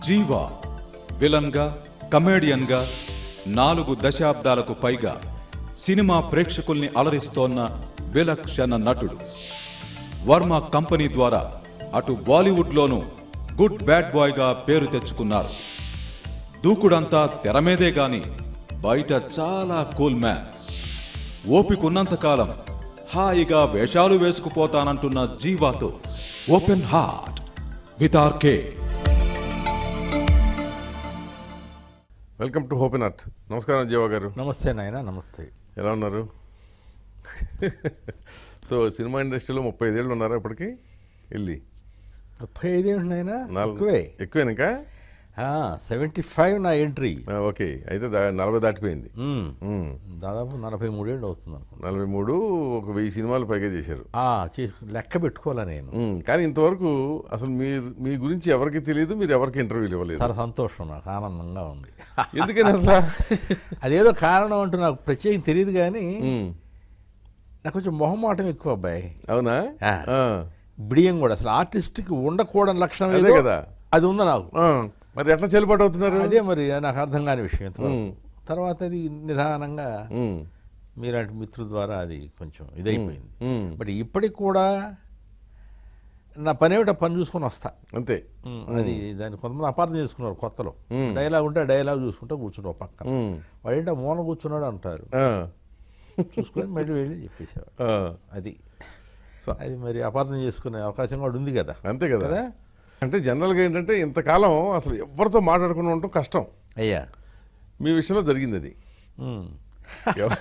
జీవా విలన్గా కమేడియన్గా నాలుగు దశాబ్దాలకు పైగా సినిమా ప్రేక్షకుల్ని అలరిస్తోన్న విలక్షణ నటుడు వర్మ కంపెనీ ద్వారా అటు బాలీవుడ్లోనూ గుడ్ బ్యాడ్ బాయ్గా పేరు తెచ్చుకున్నారు దూకుడంతా తెర మీదే గాని బయట చాలా కూల్ మ్యాన్ ఓపికున్నంతకాలం హాయిగా వేషాలు వేసుకుపోతానంటున్న జీవాతో open heart with RK welcome to open heart నమస్కారం జీవ గారు నమస్తే నాయన నమస్తే ఎలా ఉన్నారు సో సినిమా ఇండస్ట్రీలో ముప్పై ఐదేళ్ళు ఉన్నారా ఇప్పటికి వెళ్ళి ముప్పై ఐదేంటి నాయన నాలుగు ఎక్కువే ఎక్కువేనా ఇంకా సెవెంటీ ఫైవ్ నా ఎంట్రీ ఆ, ఓకే అయితే దా- నలభై దాటిపోయింది మ్మ్. ఉమ్, దాదాపు నలభై మూడేళ్ళు అవుతుంది అనుకుంటా నలభై మూడు ఒక వెయ్యి సినిమాలు పైగా చేశారు ఆ, చే- లెక్క పెట్టుకోవాలా నేను ఉమ్, కానీ ఇంతవరకు అసలు మీరు మీ గురించి ఎవరికి తెలియదు మీరు ఎవరికి ఇంటర్వ్యూలు ఇవ్వలేదు చాలా సంతోషం నాకు ఆనందంగా ఉంది ఎందుకని అసలు అదేదో కారణం అంటూ నాకు ప్రత్యేకం తెలియదు కానీ ఉమ్, నాకు కొంచెం మొహమాటం ఎక్కువ అబ్బాయి అవునా ఆ. ఆ, బిడియం కూడా అసలు ఆర్టిస్ట్కి ఉండకూడని లక్షణం అదే ఏదో కదా. అది ఉంది నాకు ఆ, మరి ఎట్లా చెల్లుబాటు అవుతున్నారు అదే మరి నాకు అర్థం కాని విషయం ఇంతవరకు. మ్మ్. తర్వాత అది నిదానంగా ఉమ్, మీలాంటి మిత్రుల ద్వారా అది కొంచెం ఇదైపోయింది ఉమ్, బట్ ఇప్పటికి కూడా నా పని ఏమిటో పని చూసుకొని వస్తా అంతే అది దాన్ని కొంతమంది అపార్థం చేసుకున్నారు కొత్తలో మ్మ్. డైలాగ్ ఉంటే డైలాగ్ చూసుకుంటే కూర్చుంటావు పక్కన ఉమ్, వాడేంటే మూల కూర్చున్నాడు అంటారు ఆ, చూసుకొని మళ్ళీ వెళ్ళి చెప్పేసేవాడు ఆ, అది సో అది మరి అపార్థం చేసుకునే అవకాశం కూడా ఉంది కదా అంతే కదా కదా అంటే జనరల్గా ఏంటంటే ఇంతకాలం అసలు ఎవరితో మాట్లాడకుండా ఉండటం కష్టం అయ్యా మీ విషయంలో జరిగింది అది మ్మ్. ఎవ-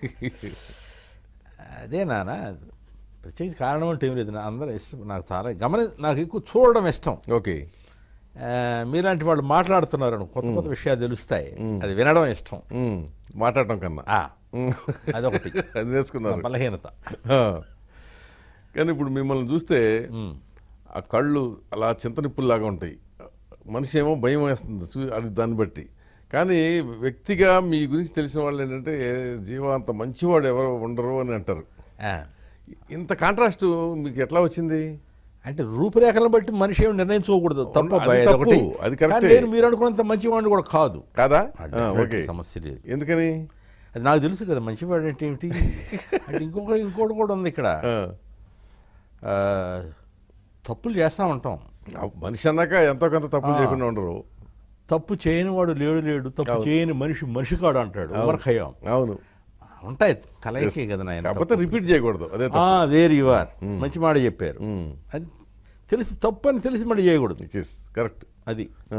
అదే నాన్న ప్రత్యేక కారణం అంటే ఏం లేదు నా అందరూ ఇష్టం నాకు చాలా గమని నాకు ఎక్కువ చూడడం ఇష్టం ఓకే ఆ, మీలాంటి వాళ్ళు మాట్లాడుతున్నారు కొత్త కొత్త విషయాలు తెలుస్తాయి అది వినడం ఇష్టం ఉమ్, మాట్లాడటం కన్నా ఆ, ఉమ్, అదొకటి అది నేర్చుకున్నారు నా బలహీనత ఆ. కానీ ఇప్పుడు మిమ్మల్ని చూస్తే మ్మ్. ఆ కళ్ళు అలా చింతనిప్పుల్లాగా ఉంటాయి మనిషి ఏమో భయం వేస్తుంది చూ- అది దాన్ని బట్టి కానీ వ్యక్తిగా మీ గురించి తెలిసిన వాళ్ళు ఏంటంటే జీవ అంత మంచివాడు ఎవరు ఉండరు అని అంటారు ఆ. ఇంత కాంట్రాస్ట్ మీకు ఎట్లా వచ్చింది అంటే రూపురేఖలను బట్టి మనిషి ఏమి నిర్ణయించుకోకూడదు తప్పు అది అబ్బాయి, తప్పు. అదొకటి. అది కరెక్టే. కానీ నేను మీరు అనుకున్నంత మంచివాడిని కూడా కాదు కాదా అది ఆ, definitely ఓకే సమస్య లేదు ఎందుకని అది నాకు తెలుసు కదా మంచివాడు అంటే ఏమిటి అంటే ఇంకొక ఇంకోటి కూడా ఉంది ఇక్కడ ఆ, ఆ, తప్పులు చేస్తూ ఉంటాం ఆ మనిషి అన్నాక ఎంతో కొంత తప్పులు చేయకుండా ఉండరు తప్పు చేయని వాడు లేడు లేడు తప్పు చేయని మనిషి మనిషి కాడు అంటాడు ఉమర్ ఖయ్యాం అవును ఉంటాయి కలయికే కదా నాయన కాకపోతే రిపీట్ చేయకూడదు అదే తప్పు వేర్ యు ఆర్ మంచి మాట చెప్పారు ఉమ్, అది తెలిసి తప్పు అని తెలిసి మళ్ళీ చేయకూడదు which is కరెక్ట్ అది ఆ,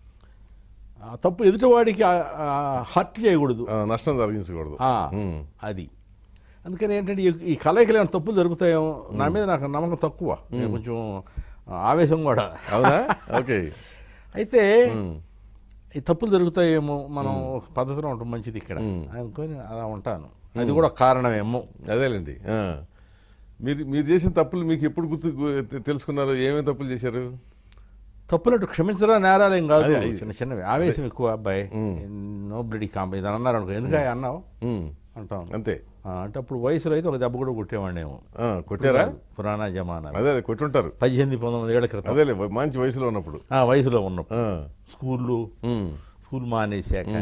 ఆ తప్పు ఎదుటివాడికి హర్ట్ చేయకూడదు ఆ, నష్టం జరిగించకూడదు ఆ, ఉమ్, అది అందుకని ఏంటంటే ఈ- ఈ కలయికలు ఏమైనా తప్పులు జరుగుతాయో నా మీద నాకు నమ్మకం తక్కువ నేను కొంచెం ఆవేశం కూడా అవునా ఓకే అయితే ఈ తప్పులు జరుగుతాయేమో మనం ఒక పద్ధతిలో ఉంటాం మంచిది ఇక్కడ అనుకొని అలా ఉంటాను అది కూడా కారణమేమో అదేలేండి ఆ. మీరు మీరు చేసిన తప్పులు మీకు ఎప్పుడు గుర్తు గు- తెలుసుకున్నారు ఏమేమి తప్పులు చేశారు తప్పులంటూ క్షమించరా నేరాలు ఏం కాదు అదే, అదే. చిన్న చిన్నవి ఆవేశం ఎక్కువ అబ్బాయి నో బ్లడీ కాంప ఇది అన్నారు అనుకో ఎందుకు అన్నావు ఉమ్, అంటాం అంతే ఆ, అంటే అప్పుడు వయసులో అయితే ఒక దెబ్బ కూడా కొట్టేవాడినేమో ఆ, కొట్టారా పురాణా జమానా అదే అదే కొట్టుంటారు పద్దెనిమిది పంతొమ్మిది ఏళ్ల క్రితం అదేలే మంచి వయసులో ఉన్నప్పుడు ఆ వయసులో ఉన్నప్పుడు ఆ, స్కూళ్ళు ఉమ్, స్కూల్ మానేశాక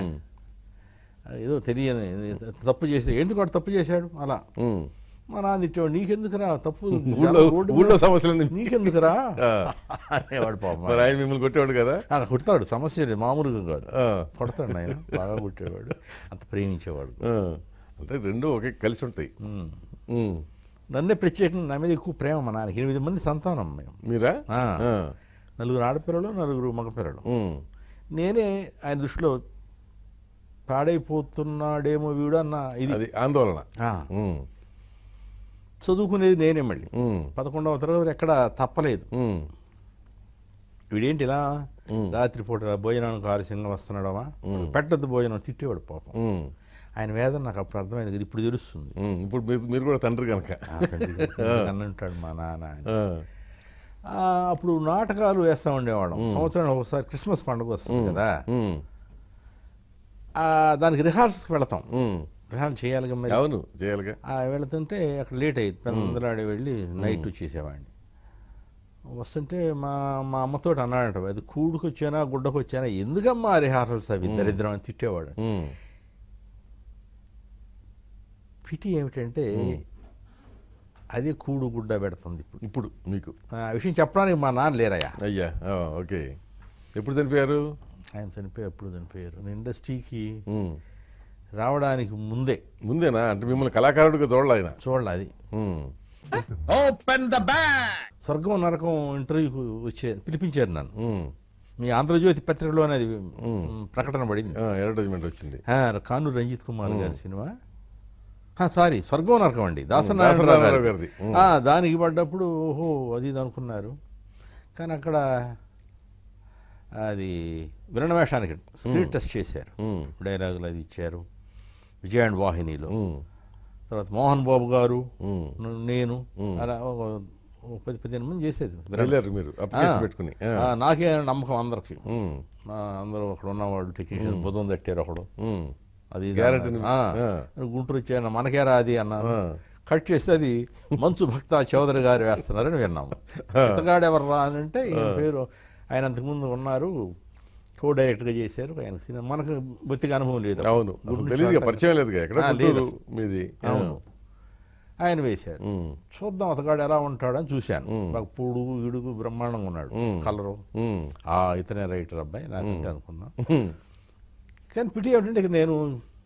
ఏదో తెలియని తప్పు చేస్తే ఎందుకు వాడు తప్పు చేశాడు అలా ఉమ్. మా నాన్న తిట్టేవాడు నీకెందుకురా తప్పు ఊళ్ళో రోడ్డు మీద ఊళ్ళో సమస్యలు నీకెందుకురా ఆ. అనేవాడు పాపం మరి ఆయన మిమ్మల్ని కొట్టేవాడు కదా ఆ, కొడతాడు సమస్య లేదు మామూలుగా కాదు ఆ, కొడతాడు ఆయన బాగా కొట్టేవాడు అంత ప్రేమించేవాడు ఆ. అంటే రెండు ఒకే కలిసి ఉంటాయి ఉమ్. ఉమ్. నన్నే ప్రత్యేకంగా నా మీద ఎక్కువ ప్రేమ మా నాన్నకి ఎనిమిది మంది సంతానం మేము మీరా ఆ. ఆ. నలుగురు ఆడపిల్లలు నలుగురు మగపిల్లలు ఉమ్. నేనే ఆయన దృష్టిలో పాడైపోతున్నాడేమో వీడు అన్న ఇది అది ఆందోళన ఆ, ఉమ్. చదువుకునేది నేనే మళ్ళీ ఉమ్. పదకొండవ తరగతి ఎక్కడ తప్పలేదు ఉమ్. వీడేంటి ఇలా రాత్రిపూట భోజనానికి ఆలస్యంగా వస్తున్నాడమా పెట్టద్దు భోజనం తిట్టేవాడు పాపం ఉమ్. ఆయన వేదన నాకు అప్పుడు అర్థమైంది ఇది ఇప్పుడు తెలుస్తుంది ఉమ్. ఇప్పుడు మీరు మీరు కూడా తండ్రి కనుక ఆ తండ్రి అన్నంటాడు మా నాన్న అని. ఆ. ఆ, అప్పుడు నాటకాలు వేస్తూ ఉండేవాళ్ళం సంవత్సరానికి ఒకసారి క్రిస్మస్ పండుగ వస్తుంది కదా ఉమ్. ఆ, దానికి రిహార్సల్స్కి వెళతాం ఉమ్. రిహార్సల్ చేయాలి మరి అవును చేయాలిగా ఆ, వెళుతుంటే అక్కడ లేట్ అయ్యింది పెందలాడి వెళ్ళి నైట్ వచ్చేసేవాడిని వస్తుంటే మా మా అమ్మతో అన్నాడంట అది కూడుకు వచ్చానా గుడ్డకు వచ్చానా ఎందుకమ్మా రిహార్సల్స్ అవి దరిద్రం అని తిట్టేవాడు ఉమ్. పిటి ఏమిటంటే అదే కూడు గుడ్డ పెడుతుంది ఇప్పుడు ఇప్పుడు మీకు ఆ విషయం చెప్పడానికి మా నాన్న లేరయ్యా అయ్యా ఆ, ఓకే ఎప్పుడు చనిపోయారు ఆయన చనిపోయి ఎప్పుడు చనిపోయారు నేను ఇండస్ట్రీకి ఉమ్. రావడానికి ముందే ముందేనా అంటే మిమ్మల్ని కళాకారుడిగా చూడాలి ఆయన చూడాలి అది ఉమ్. స్వర్గం నరకం ఇంటర్వ్యూకి వచ్చే పిలిపించారు నన్ను ఉమ్. మీ ఆంధ్రజ్యోతి పత్రికలోనే అది ప్రకటన పడింది ఆ, అడ్వర్టైజ్మెంట్ వచ్చింది ఆ, కానూరు రంజిత్ కుమార్ గారి సినిమా ఆ, సారీ స్వర్గం నరకం అండి దాసనారాయణరావు దాసనారాయణ గారిది. ఉమ్. దానికి పడ్డప్పుడు ఓహో అది ఇది అనుకున్నారు కానీ అక్కడ అది విరణవేషానికి స్క్రీన్ టెస్ట్ చేశారు ఉమ్. డైలాగులు అది ఇచ్చారు విజయ్ అండ్ వాహినిలో ఉమ్. తర్వాత మోహన్ బాబు గారు ఉమ్. న- నేను అలా ఒక ఒక పది పదిహేను మంది చేసేది వెళ్ళారు మీరు అప్లికేషన్ ఆ. పెట్టుకుని ఆ. ఆ, నాకే నమ్మకం అందరికి ఉమ్. ఆ, అందరూ అక్కడ ఉన్నవాడు టెక్నీషియన్ భుజం తట్టారు ఒకడు ఉమ్. అది ఇది Guarantee అన్నారు. ని- ఆ, ఆ. గుంటూరు వచ్చాను మనకేరా అది అన్నారు ఆ. కట్ చేస్తే అది మంచు భక్త చౌదరి గారు వేస్తున్నారని విన్నాము ఇతగాడు ఎవర్రా అని అంటే ఈయన పేరు ఆయన అంతకుముందు ఉన్నారు కో డైరెక్ట్గా చేశారు ఆయన సినిమా మనకు బొత్తిగా అనుభవం లేదు అవును అసలు గుంటూరు తెలియదుగా చాట- పరిచయం లేదుగా ఎక్కడ ఆ, గుంటూరు లేదు. మీది అవును ఆయన వేశారు ఉమ్. చూద్దాం అతగాడు ఎలా ఉంటాడని చూశాను బాగా పొడుగు ఇడుగు బ్రహ్మాండంగా ఉన్నాడు కలరు ఉమ్. ఆ ఇతనే రైటర్ అబ్బాయి నాకు అనుకున్నా ఉమ్. కానీ పిటి ఏమిటంటే ఇక నేను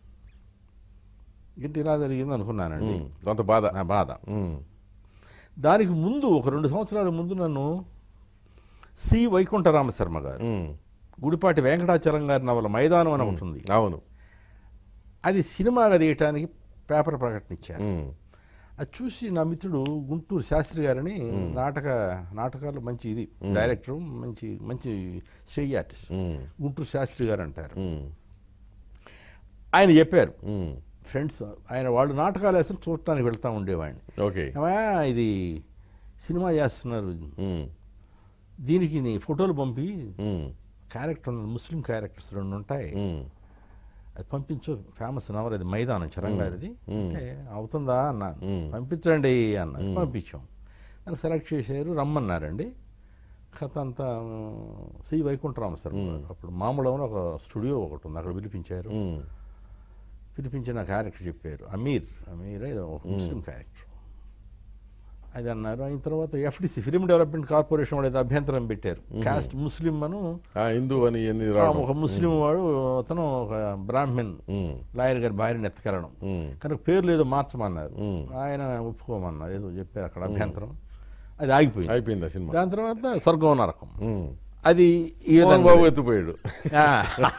ఇంటి ఇలా జరిగింది అనుకున్నానండి ఉమ్. కొంత బాధ నా బాధ ఉమ్. దానికి ముందు ఒక రెండు సంవత్సరాల ముందు నన్ను సి వైకుంఠరామ శర్మ గారు ఉమ్. గుడిపాటి వెంకటాచలం గారి నవల మైదానం అని ఒకటి ఉంది అవును అది సినిమాగా తీయటానికి పేపర్ ప్రకటన ఇచ్చారు ఉమ్. అది చూసి నా మిత్రుడు గుంటూరు శాస్త్రి గారని నాటక నాటకాలు మంచి ఇది డైరెక్టర్ మంచి మంచి స్టేజ్ ఆర్టిస్ట్ ఉమ్. గుంటూరు శాస్త్రి గారు అంటారు ఉమ్. ఆయన చెప్పారు ఉమ్. ఫ్రెండ్స్ ఆయన వాళ్ళు నాటకాలు వేస్తే చూడటానికి వెళ్తూ ఉండేవాడిని ఓకే ఏమయ్య, ఇది సినిమా చేస్తున్నారు ఉమ్. దీనికి నీ ఫోటోలు పంపి ఉమ్. క్యారెక్టర్ ఉన్నది ముస్లిం క్యారెక్టర్స్ రెండు ఉంటాయి ఉమ్. అది పంపించు ఫేమస్ నవర్ అది మైదానం చరంగారిది అంటే అవుతుందా అన్న పంపించండి అన్న పంపించాం దానికి సెలెక్ట్ చేశారు రమ్మన్నారండి కథ అంతా సి వైకుంఠరామ సార్ అప్పుడు మామూలుగా ఒక స్టూడియో ఒకటి ఉంది అక్కడ పిలిపించారు ఉమ్. పిలిపించిన క్యారెక్టర్ చెప్పారు అమీర్ అమీర్ ఏదో ఒక ముస్లిం క్యారెక్టర్ అది అన్నారు అయిన తర్వాత ఎఫ్డిసి ఫిలిం డెవలప్మెంట్ కార్పొరేషన్ వాళ్ళు ఏదో అభ్యంతరం పెట్టారు కాస్ట్ ముస్లిం అను ఆ, హిందూ అని ఎన్ని ఆ, రావడం ఒక ముస్లిం వాడు అతను ఒక బ్రాహ్మణ్ ఉమ్. లాయర్ గారి భార్యను ఎత్తుకెళ్ళడం ఉమ్. కనుక పేర్లు ఏదో మార్చమన్నారు ఆయన ఒప్పుకోమన్నారు ఏదో చెప్పారు అక్కడ అభ్యంతరం అది ఆగిపోయింది అయిపోయింది ఆ సినిమా దాని తర్వాత స్వర్గం నరకం ఉమ్. అది ఈ మోహన్ విధంగా బాబు ఎత్తుపోయాడు ఆ.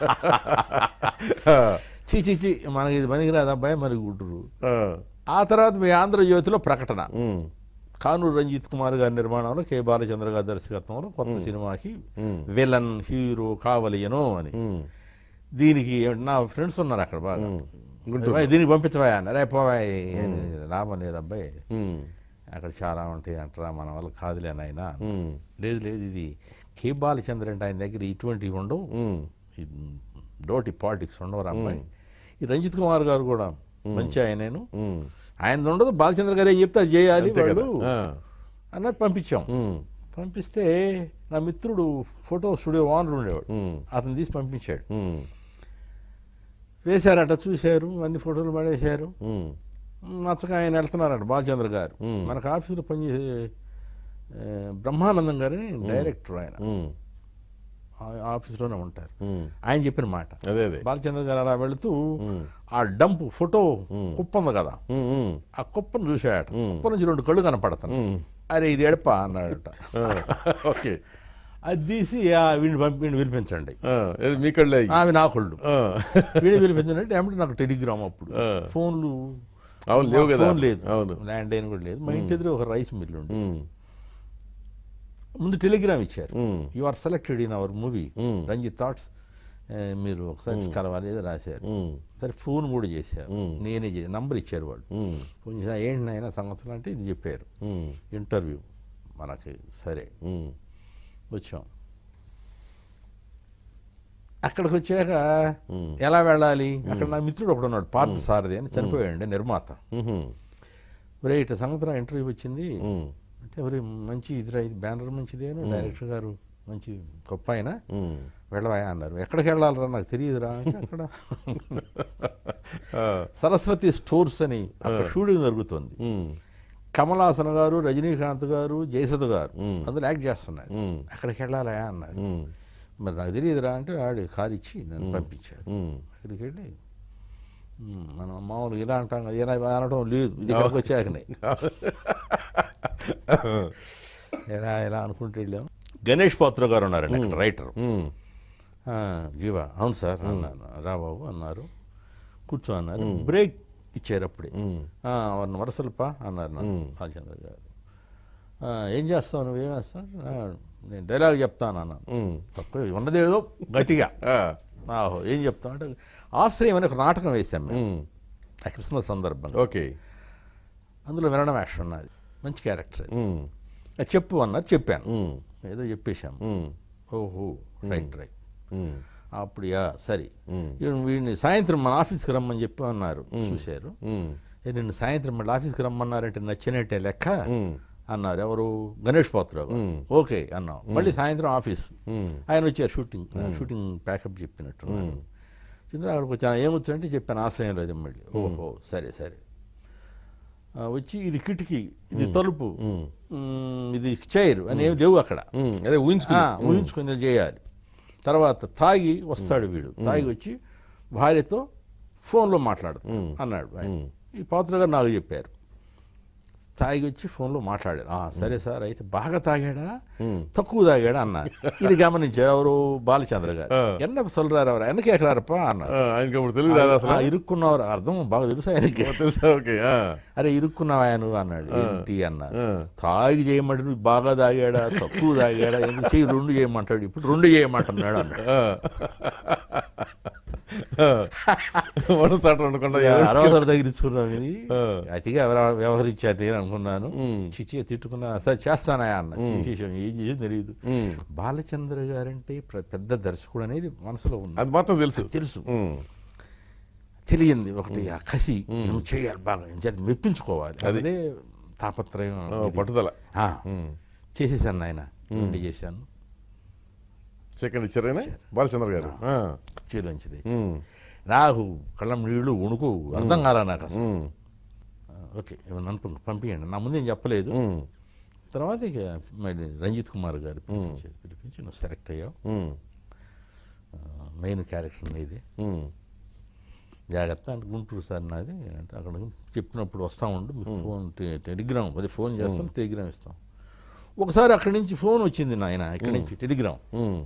చి చి చి మనకి ఇది పనికిరాదు అబ్బాయి మరి గుడ్డురు ఆ. ఆ తర్వాత మీ ఆంధ్రజ్యోతిలో ప్రకటన ఉమ్. కానూరు రంజిత్ కుమార్ గారి నిర్మాణంలో కె బాలచంద్ర గారి దర్శకత్వంలో కొత్త సినిమాకి విలన్ హీరో కావలియను అని ఉమ్. దీనికి ఏమిటి, నా ఫ్రెండ్స్ ఉన్నారు అక్కడ బాగా "అబ్బాయి, దీనికి పంపించవా అరే పోవాయి లాభం లేదు అబ్బాయి ఉమ్. అక్కడ చాలా ఉంటాయి అంటారా మన వల్ల కాదులే నాయన ఉమ్. లేదు లేదు ఇది కే బాలచంద్ర అంటే ఆయన దగ్గర ఇటువంటివి ఉండవు ఉమ్. ఈ డోటి పాలిటిక్స్ ఉండవు అబ్బాయి ఈ రంజిత్ కుమార్ గారు కూడా మంచి ఆయన నేను ఉమ్. ఆయన ఉండదు బాలచంద్ర గారు ఏం చెప్తే అది చేయాలి అంతే కదా వాళ్ళు ఆ. అన్నట్టు పంపించాం ఉమ్. పంపిస్తే నా మిత్రుడు ఫోటో స్టూడియో ఓనర్ ఉండేవాడు ఉమ్. అతను తీసి పంపించాడు ఉమ్. వేశారట చూశారు అన్ని ఫోటోలు పడేశారు ఉమ్. నచ్చక ఆయన వెళ్తున్నారంట బాలచంద్ర గారు మ్మ్. మనకు ఆఫీసులో పనిచేసే ఆ, బ్రహ్మానందం గారిని డైరెక్టర్ ఆయన ఉమ్. ఆ ఆఫీసులోనే ఉంటారు ఉమ్. ఆయన చెప్పిన మాట అదే అదే బాలచంద్ర గారు అలా వెళుతూ ఉమ్. ఆ డంప్ ఫోటో కుప్ప ఉంది కదా ఉమ్. ఉమ్. ఆ కుప్పను చూశాడట కుప్ప నుంచి రెండు కళ్ళు కనపడతాను ఉమ్. అరే ఇది ఎడప అన్నాడట ఆ. ఓకే అది తీసి ఆ వీడిని పంపి వీడిని పిలిపించండి ఆ. ఇది మీ కళ్ళే అయ్యి. అవి నా కళ్ళు ఆ. వీడిని పిలిపించండి అంటే ఏమంటే నాకు టెలిగ్రామ్ అప్పుడు ఆ. ఫోన్లు అవును లేవు కదా ఫోన్ లేదు అవును ల్యాండ్ లైన్ కూడా లేదు మా ఇంటి ఎదురు ఒక రైస్ మిల్ ఉంది ఉమ్. ముందు టెలిగ్రామ్ ఇచ్చారు ఉమ్. You are selected in our movie Hmm. Ranjith థాట్స్ మీరు ఒకసారి కలవాలి ఏదో రాశారు ఉమ్. సరే ఫోన్ కూడా చేశారు Hmm. నేనే చేసి నంబర్ ఇచ్చారు వాళ్ళు ఉమ్. ఫోన్ చేసి "ఆ, ఏంటి నాయన సంగతులు అంటే ఇది చెప్పారు ఉమ్. ఇంటర్వ్యూ మనకి సరే ఉమ్. వచ్చాం అక్కడికి వచ్చాక Hmm. ఎలా వెళ్ళాలి అక్కడ నా మిత్రుడు ఒకడు ఉన్నాడు పార్థ సారథి అని చనిపోయాడు నిర్మాత ఉహుం. ఒరే ఇట్లా సంగతి ఇంటర్వ్యూ వచ్చింది ఉమ్. అంటే ఎవరి మంచి ఇదిరా ఇది బ్యానర్ మంచిదేను డైరెక్టర్ గారు మంచి గొప్ప ఆయన ఉమ్. వెళ్ళవా అన్నారు ఎక్కడికి వెళ్ళాలరా నాకు తెలియదురా అంటే అక్కడ ఆ, సరస్వతి స్టోర్స్ అని అక్కడ షూటింగ్ జరుగుతుంది ఉమ్. కమలాసన్ గారు రజనీకాంత్ గారు జయసుధ గారు మ్మ్. అందులో యాక్ట్ చేస్తున్నారు ఉమ్. అక్కడికి వెళ్ళాలా అన్నారు ఉమ్. మరి నాకు తెలియదురా అంటే ఆడు కారు ఇచ్చి నన్ను పంపించారు ఉమ్. అక్కడికి వెళ్ళి మ్మ్, మనం మామూలుగా ఇలా అంటాం కదా ఇలా అనడం లేదు ఇది ఇక్కడికి వచ్చాకనే ఎలా ఎలా అనుకుంటూ వెళ్ళాం గణేష్ పాత్ర గారు ఉన్నారండి అక్కడ రైటర్ ఉమ్. ఆ, జీవా అవును సార్ అన్నాను రా బాబు అన్నారు కూర్చో అన్నారు బ్రేక్ ఇచ్చారు అప్పుడే ఉమ్. ఆ, వన్ వరసలపా అన్నారు నాకు బాలచంద్ర గారు ఆ, ఏం చేస్తావు నువ్వేం వేస్తావు ఆ, నేను డైలాగ్ చెప్తాను అన్నాను ఉమ్. తక్కువ ఉన్నదేదో గట్టిగా ఆ. ఆహో ఏం చెప్తాం అంటే ఆశ్రయం అనే ఒక నాటకం వేశాం మేము ఉమ్. ఆ క్రిస్మస్ సందర్భంగా ఓకే అందులో వినడం యాక్షన్ ఉన్నది మంచి క్యారెక్టర్ అది. ఉమ్. అది చెప్పు అన్నారు చెప్పాను ఉమ్. ఏదో చెప్పేశాం ఉమ్. ఓహో రైట్ రైట్ ఉమ్. అప్పుడు యా సరే ఉమ్. ఈయన వీడిని సాయంత్రం మన ఆఫీస్కి రమ్మని చెప్పి అన్నారు చూశారు ఉమ్. ఏ నిన్ను సాయంత్రం మళ్ళీ ఆఫీస్కి రమ్మన్నారంటే నచ్చినట్టే లెక్క ఉమ్. అన్నారు ఎవరు గణేష్ పాత్రరావు గారు. ఓకే అన్నాం మళ్ళీ సాయంత్రం ఆఫీస్ ఉమ్. ఆయన వచ్చారు షూటింగ్ షూటింగ్ ప్యాకప్ చెప్పినట్టు చంద్ర అక్కడికి వచ్చాను ఏమొచ్చారంటే చెప్పాను ఆశ్రయం లేదు మళ్ళీ ఓహో సరే సరే ఆ, వచ్చి ఇది కిటికీ ఇది తలుపు మ్, ఇది చైర్ అని ఏమి లేవు అక్కడ ఉమ్. అదే ఊహించుకుని ఆ, ఊహించుకొని చేయాలి తర్వాత తాగి వస్తాడు వీడు తాగి వచ్చి భార్యతో ఫోన్లో మాట్లాడతాడు అన్నాడు ఆయన. ఈ పాత్ర గారు నాకు చెప్పారు తాగి వచ్చి ఫోన్లో మాట్లాడారు "ఆ, సరే సార్ అయితే బాగా తాగాడా తక్కువ తాగాడా అన్నారు ఇది గమనించారు ఎవరు బాలచంద్ర గారు ఎన్న సొల్లారు ఎవరు ఎన్న కేకరారప్పా అన్నారు ఆ, ఆయనకి అప్పుడు తెలియదు రాదు అసలు "ఆ, ఇరుక్కున్నవారు అర్థం బాగా తెలుసు ఆయనకి తెలుసా ఓకే ఆ. అరే ఇరుక్కున్నావా నువ్వు అన్నాడు ఏంటి అన్నారు ఆ. తాగి చేయమంటే నువ్వు బాగా తాగాడా తక్కువ తాగాడా ఎందుకు చెయ్యి రెండు చేయమంటాడు ఇప్పుడు రెండు చేయమంటున్నాడు అన్నాడు ఆ. ఆ. వడ చాట ఉండకుండా అరవసర తగిలించుకున్నాం ఇది ఆ. అతిగా వ్యవ- వ్యవహరించారు నేను అనుకున్నాను చిచి తిట్టుకున్నా సరే చేస్తానా అన్న చేసేసాం ఏం చేసి తెలియదు ఉమ్. బాలచంద్ర గారంటే ప్ర- పెద్ద దర్శకుడు అనేది మనసులో ఉంది అది మాత్రం తెలుసు తెలుసు ఉమ్. తెలియంది ఒకటి ఆ కసి నువ్వు చేయాలి బాగా ఏం చేయాలి మెప్పించుకోవాలి అదే తాపత్రయం ఆ, ఇది. పట్టుదల ఆ, చేసేసాను ఆయన నుండి చేశాను సెకండ్ ఇచ్చారైనా బాలచంద్ర గారు ఆ. కుర్చీలోంచి తెచ్చి. ఉమ్. నాకు కళ్ళం నీళ్లు ఉణుకు అర్థం కాల నాకు అసలు ఉమ్. ఆ, ఓకే ఏమన్నా అనుకుంటు పంపించండి నా ముందు ఏం చెప్పలేదు ఉమ్. తర్వాత ఇక మళ్ళీ రంజిత్ కుమార్ గారు పిలిపించారు పిలిపించి నువ్వు సెలెక్ట్ అయ్యావు ఉమ్. మెయిన్ క్యారెక్టర్ నీది ఉమ్. జాగ్రత్త అంటే గుంటూరు సార్ నాది అంటే అక్కడ చెప్పినప్పుడు వస్తా ఉండు మీకు ఫోన్ టె- టెలిగ్రామ్ అదే ఫోన్ చేస్తాం టెలిగ్రామ్ ఇస్తాం ఒకసారి అక్కడి నుంచి ఫోన్ వచ్చింది నాయన ఇక్కడి నుంచి టెలిగ్రామ్ ఉమ్.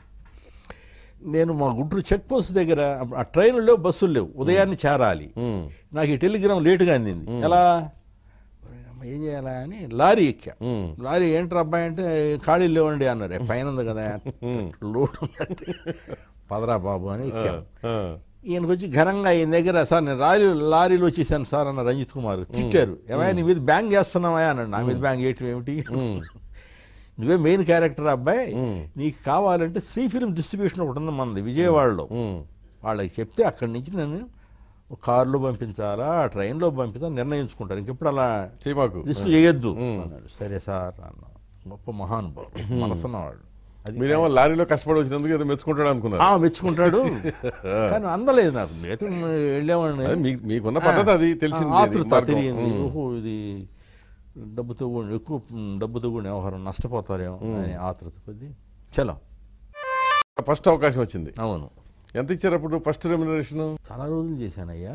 నేను మా గుంటూరు చెక్ పోస్ట్ దగ్గర అప్పుడు ఆ ట్రైన్లు లేవు బస్సులు లేవు ఉదయాన్నే చేరాలి ఉమ్. నాకు ఈ టెలిగ్రామ్ లేటుగా అందింది ఎలా అమ్మ, ఏం చేయాలా అని లారీ ఎక్కా ఉమ్. లారీ ఏంట్రా అబ్బాయి అంటే ఖాళీ లేవండి అన్నారు "ఏ, పైన ఉంది కదా లోడ్ ఉందంటే పదరా బాబు అని ఎక్కాం ఆ. ఈయనకు వచ్చి ఘనంగా ఈయన దగ్గర సార్ నేను లారీ లారీలో వచ్చేసాను సార్ అన్న రంజిత్ కుమార్ తిట్టారు ఏమయ్యా నీ మీద బ్యాంక్ చేస్తున్నావా అన్నాడు నా మీద బ్యాంక్ చేయటం ఏమిటి నువ్వే మెయిన్ క్యారెక్టర్ అబ్బాయి నీకు కావాలంటే శ్రీ ఫిల్మ్ డిస్ట్రిబ్యూషన్ ఒకటి ఉంది మనది విజయవాడలో ఉమ్. వాళ్ళకి చెప్తే అక్కడి నుంచి నేను కారులో పంపించాలా ట్రైన్లో పంపించాలా నిర్ణయించుకుంటాను ఇంకెప్పుడు అలా చెయ్యి మాకు రిస్క్ చేయొద్దు అన్నాడు సరే సార్ అన్న గొప్ప మహానుభావుడు మనసున్నవాడు అది మీరేమో లారీలో కష్టపడి వచ్చినందుకు ఏదో మెచ్చుకుంటాడు అనుకున్నారు ఆ, మెచ్చుకుంటాడు కానీ అందలేదు నాకు నేత వెళ్ళామని అదే మీకు- మీకున్న పద్ధతి అది తెలిసింది అది, ఆతృత మార్గం. తెలియంది ఉమ్. ఓహో ఇది డబ్బుతో కూడిన ఎక్కువ ఉమ్, డబ్బుతో కూడిన వ్యవహారం నష్టపోతారేమో అని ఆతృత కొద్ది చలో ఫస్ట్ అవకాశం వచ్చింది అవును ఎంత ఇచ్చారు అప్పుడు ఫస్ట్ రెమ్యునరేషన్ చాలా రోజులు చేశానయ్యా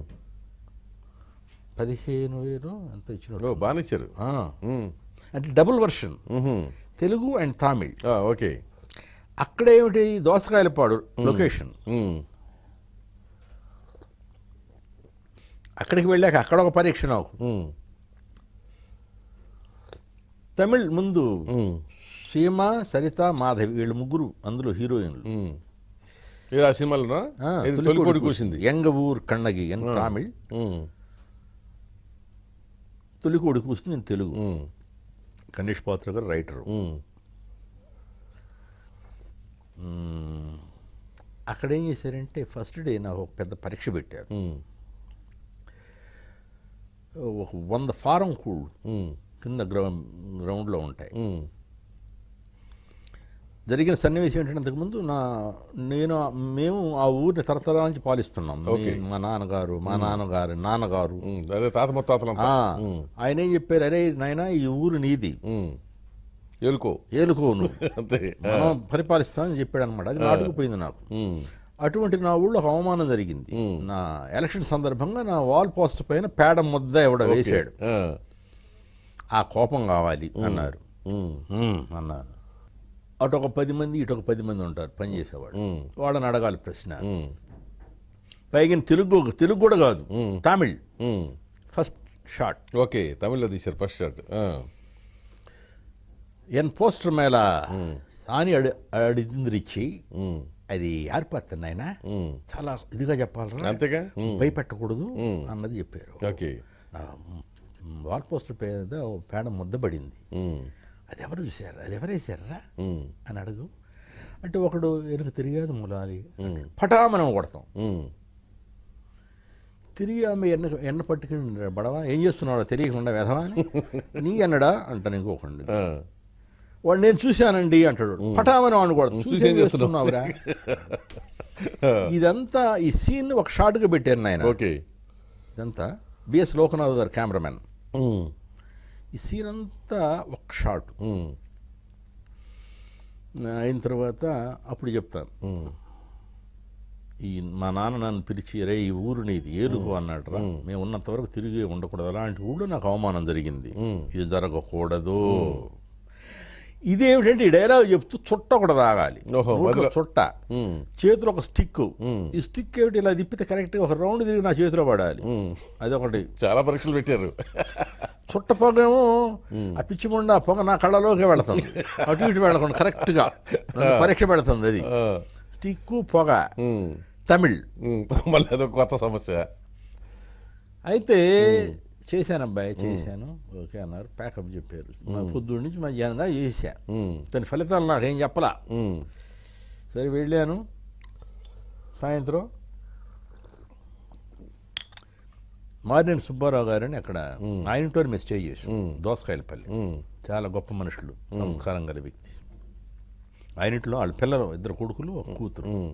పదిహేను వేలు ఎంత ఇచ్చినాడు ఓ బాగానే ఇచ్చారు ఆ, ఉమ్. అంటే డబుల్ వర్షన్ ఉహుం. తెలుగు అండ్ తమిళ్ ఆ, ఓకే అక్కడ ఏమిటి దోసకాయలపాడు లొకేషన్ ఉమ్. అక్కడికి వెళ్ళాక అక్కడ ఒక పరీక్ష నాకు ఉమ్. తమిళ్ ముందు ఉమ్. సీమ సరిత మాధవి వీళ్ళు ముగ్గురు అందులో హీరోయిన్లు ఉమ్. ఇది ఆ సినిమాలోనా ఆ, ఇది తొలి తొలికోడి కోడి కూసింది ఎంగ ఊర్ కన్నగి అని తమిళ్ ఉమ్. తొలికోడి కూసింది నేను తెలుగు ఉమ్. గణేష్ పాత్ర గారు రైటరు ఉమ్. మ్మ్. అక్కడ ఏం చేశారంటే ఫస్ట్ డే నాకు ఒక పెద్ద పరీక్ష పెట్టారు ఉమ్. ఒక వంద ఫారం కూళ్ళు ఉమ్. కింద గ్రౌండ్ గ్రౌండ్లో ఉంటాయి ఉమ్. జరిగిన సన్నివేశం ఏంటంటే అంతకుముందు నా నేను మేము ఆ ఊరిని తరతరాల నుంచి పాలిస్తున్నాం ఓకే. నేను, మా నాన్నగారు మా నాన్నగారు నాన్నగారు ఉమ్. అదే తాత ముత్తాతలంతా ఆ, ఆయన ఏం చెప్పారు అరే నాయన ఈ ఊరు నీది ఉమ్. ఎలుకో ఏలుకో నువ్వు అంతే మనం పరిపాలిస్తామని చెప్పాడు అనమాట అది నాటుకుపోయింది నాకు ఉమ్. అటువంటి నా ఊళ్ళో ఒక అవమానం జరిగింది నా ఎలక్షన్ సందర్భంగా నా వాల్ పోస్ట్ పైన పేడ ముద్ద ఎవడ వేశాడు ఆ. ఆ కోపం కావాలి అన్నారు ఉమ్. "ఉమ్" అన్నారు అటు ఒక పది మంది ఇటు ఒక పది మంది ఉంటారు పనిచేసేవాడు ఉమ్. వాళ్ళని అడగాలి ప్రశ్న ఉమ్. పైగా తెలుగు తెలుగు కూడా కాదు తమిళ్ ఉమ్. ఫస్ట్ షాట్ ఓకే తమిళ్లో తీశారు ఫస్ట్ షాట్ ఆ. ఎన్ పోస్టర్ మేళ సాని అడి అడిదిందిరిచ్చి ఉమ్. అది ఆరిపోతుంది ఆయన ఉమ్. చాలా ఇదిగా చెప్పాలరా అంతేగా ఉమ్. భయపెట్టకూడదు అన్నది చెప్పారు ఓకే నా వాల్ పోస్టర్ పేద ఓ పేడ ముద్ద పడింది ఉమ్. అది ఎవరు చూశారు అది ఎవరు వేశారా ఉమ్. అని అడుగు అంటే ఒకడు వెనుక తిరిగాదు ములాలి పటామనం కొడతాం ఉమ్. తిరిగి ఆమె ఎన్న ఎన్న పట్టుకుని బడవా ఏం చేస్తున్నాడో తెలియకుండా వెధవా అని నీ అన్నడా అంటాను ఇంకొకండి ఆ. వాడు నేను చూశానండి అంటాడు పటామని వాడిని కూడా చూసి ఏం చేస్తున్నావురా ఇదంతా ఈ సీన్ ఒక షార్ట్గా పెట్టారు నాయన ఓకే ఇదంతా బిఎస్ లోకనాథ్ గారు కెమెరామెన్ ఉమ్. ఈ సీన్ అంతా ఒక షాట్ ఉమ్. అయిన తర్వాత అప్పుడు చెప్తాను ఉమ్. ఈ మా నాన్న నన్ను పిలిచి రే ఈ ఊరు నీది ఏలుకో అన్నాడు రా మేము ఉన్నంత వరకు తిరిగి ఉండకూడదు అలాంటి ఊళ్ళో నాకు అవమానం జరిగింది ఇది జరగకూడదు ఇదేమిటంటే ఈ డైలాగ్ చెప్తూ చుట్ట ఒకటి తాగాలి ఓహో, నోట్లో మధ్యలో- చుట్ట ఉమ్. చేతిలో ఒక స్టిక్ ఈ స్టిక్ ఏమిటి ఇలా తిప్పితే కరెక్ట్గా ఒక రౌండ్ తిరిగి నా చేతిలో పడాలి ఉమ్. అదొకటి చాలా పరీక్షలు పెట్టారు చుట్ట పొగేమో ఆ పిచ్చి ముండ ఆ పొగ నా కళ్ళలోకే వెళుతుంది అటు ఇటు వెళ్ళకుండా కరెక్ట్గా నన్ను పరీక్ష పెడుతుంది అది ఆ. స్టిక్ పొగ ఉమ్. తమిళ్ ఉమ్. మళ్ళీ అదొక కొత్త సమస్య అయితే చేశాను అబ్బాయి చేశాను ఓకే అన్నారు ప్యాకప్ చెప్పారు మా పొద్దున్న నుంచి మధ్యాహ్నం దాకా చేశా ఉమ్. దాని ఫలితాలు నాకేం చెప్పలా ఉమ్. సరే వెళ్ళాను సాయంత్రం మారినేని సుబ్బారావు గారని అక్కడ ఆయన ఇంట్లో మేము స్టే చేసాం దోసకాయలపల్లి ఉమ్. చాలా గొప్ప మనుషులు సంస్కారం గల వ్యక్తి ఆయన ఇంట్లో వాళ్ళ పిల్లలు ఇద్దరు కొడుకులు ఒక కూతురు ఉమ్.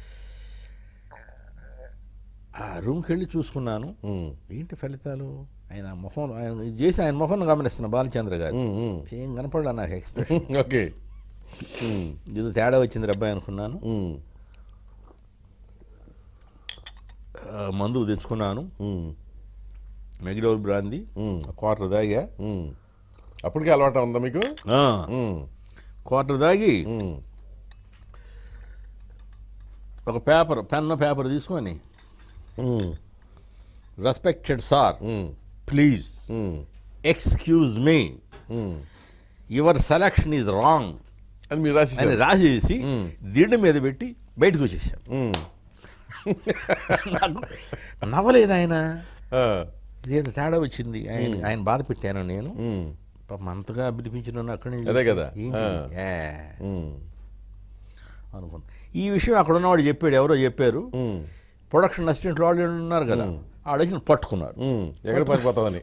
ఆ రూమ్కి వెళ్ళి చూసుకున్నాను ఉమ్. ఏంటి ఫలితాలు ఆయన మొహం ఆయన ఇది చేసి ఆయన మొహం గమనిస్తున్నా బాలచంద్ర గారు ఉమ్. ఉమ్. ఏం కనపడలా నాకు ఎక్స్ప్రెషన్ ఓకే ఉమ్. ఇది తేడా వచ్చింది అబ్బాయి అనుకున్నాను ఉమ్. ఆ, మందు తెచ్చుకున్నాను ఉమ్. మెగిడోల్ బ్రాంది ఉమ్. క్వార్టర్ దాగా ఉమ్. అప్పటికే అలవాటు ఉందా మీకు ఆ, ఉమ్. క్వార్టర్ దాగి ఉమ్. ఒక పేపర్ పెన్ పేపర్ తీసుకొని ఉమ్. రెస్పెక్టెడ్ సార్ ఉమ్. ప్లీజ్ ఉమ్. ఎక్స్క్యూజ్ మీ ఉమ్. యువర్ సెలక్షన్ ఈజ్ రాంగ్ అని మీరు అని రాసేసారు రాసేసి మ్మ్. దిండు మీద పెట్టి బయటకు వచ్చేసాం ఉమ్. నాకు నవ్వలేదు ఆయన ఆ. ఇదేంటి తేడా వచ్చింది ఆయన ఆయన బాధ పెట్టాను నేను ఉమ్. పాపం అంతగా పిలిపించిన నన్ను అక్కడి నుంచి అదే కదా. ఏంటి? ఆ. ఏ, ఉమ్. అనుకున్నా ఈ విషయం అక్కడ ఉన్నవాడు చెప్పాడు ఎవరో చెప్పారు ఉమ్. ప్రొడక్షన్ అసిస్టెంట్ వాళ్ళు ఉన్నారు కదా ఆడ వచ్చి నన్ను పట్టుకున్నారు ఉమ్. ఎక్కడ పడిపోతామని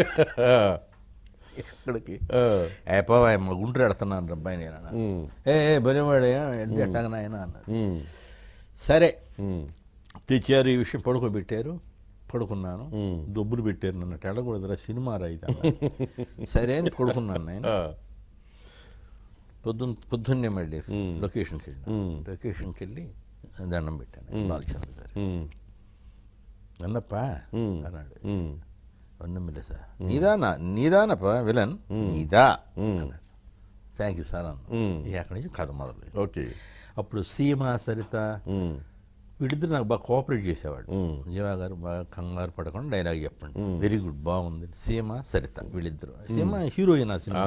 ఇక్కడికి ఆ. ఏ పోవా మా గుంటూరు ఎడుతున్నాను రబ్బాయి నేను అన్నా. ఉమ్. ఏ ఏ బలివాడు ఎంత ఎట్టగా ఆయన అన్నారు ఉమ్. సరే ఉమ్. తెచ్చారు ఈ విషయం పడుకోబెట్టారు పడుకున్నాను మ్మ్. దొబ్బులు పెట్టారు నన్ను తెల్లకూడదురా సినిమా రైతు సరే అని పడుకున్నాను నేను ఆ. పొద్దున్న పొద్దున్నే మళ్ళీ మ్మ్. లొకేషన్కి వెళ్ళి మ్మ్. లొకేషన్కి వెళ్ళి దండం పెట్టాను బాలచంద్ర గారు ఉమ్. అన్నప్ప మ్మ్. అన్నాడు ఉమ్. అన్నమిల్ల సార్ నీదానా నీదానప్ప విలన్ నీదా ఉమ్. థ్యాంక్ యూ సార్ అన్న మ్మ్. ఇక అక్కడి నుంచి కథ మొదలు ఓకే అప్పుడు సీమ సరిత ఉమ్. వీళ్ళిద్దరు నాకు బాగా కోఆపరేట్ చేసేవాడు మ్మ్. జీవా గారు బాగా కంగారు పడకుండా డైలాగ్ చెప్పండి వెరీ గుడ్ బాగుంది సీమ సరిత వీళ్ళిద్దరు సీమ హీరోయిన్ ఆ ఆ. సినిమా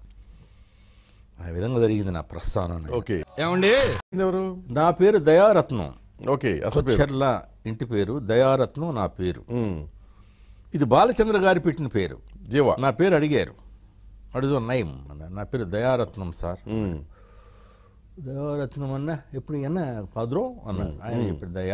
ఆ విధంగా జరిగింది నా ప్రస్థానం అనేది. ఓకే ఏమండి ఎవరు నా పేరు దయారత్నం ఓకే అసలు పేరు చెర్ల ఇంటి పేరు దయారత్నం నా పేరు ఉమ్. ఇది బాలచంద్ర గారి పెట్టిన పేరు జీవా నా పేరు అడిగారు అడుగు నయం అన్న నా పేరు దయారత్నం సార్ ఉమ్. దయారత్నం అన్న ఎప్పుడు అన్న పదరో అన్న ఆయన చెప్పాడు దయా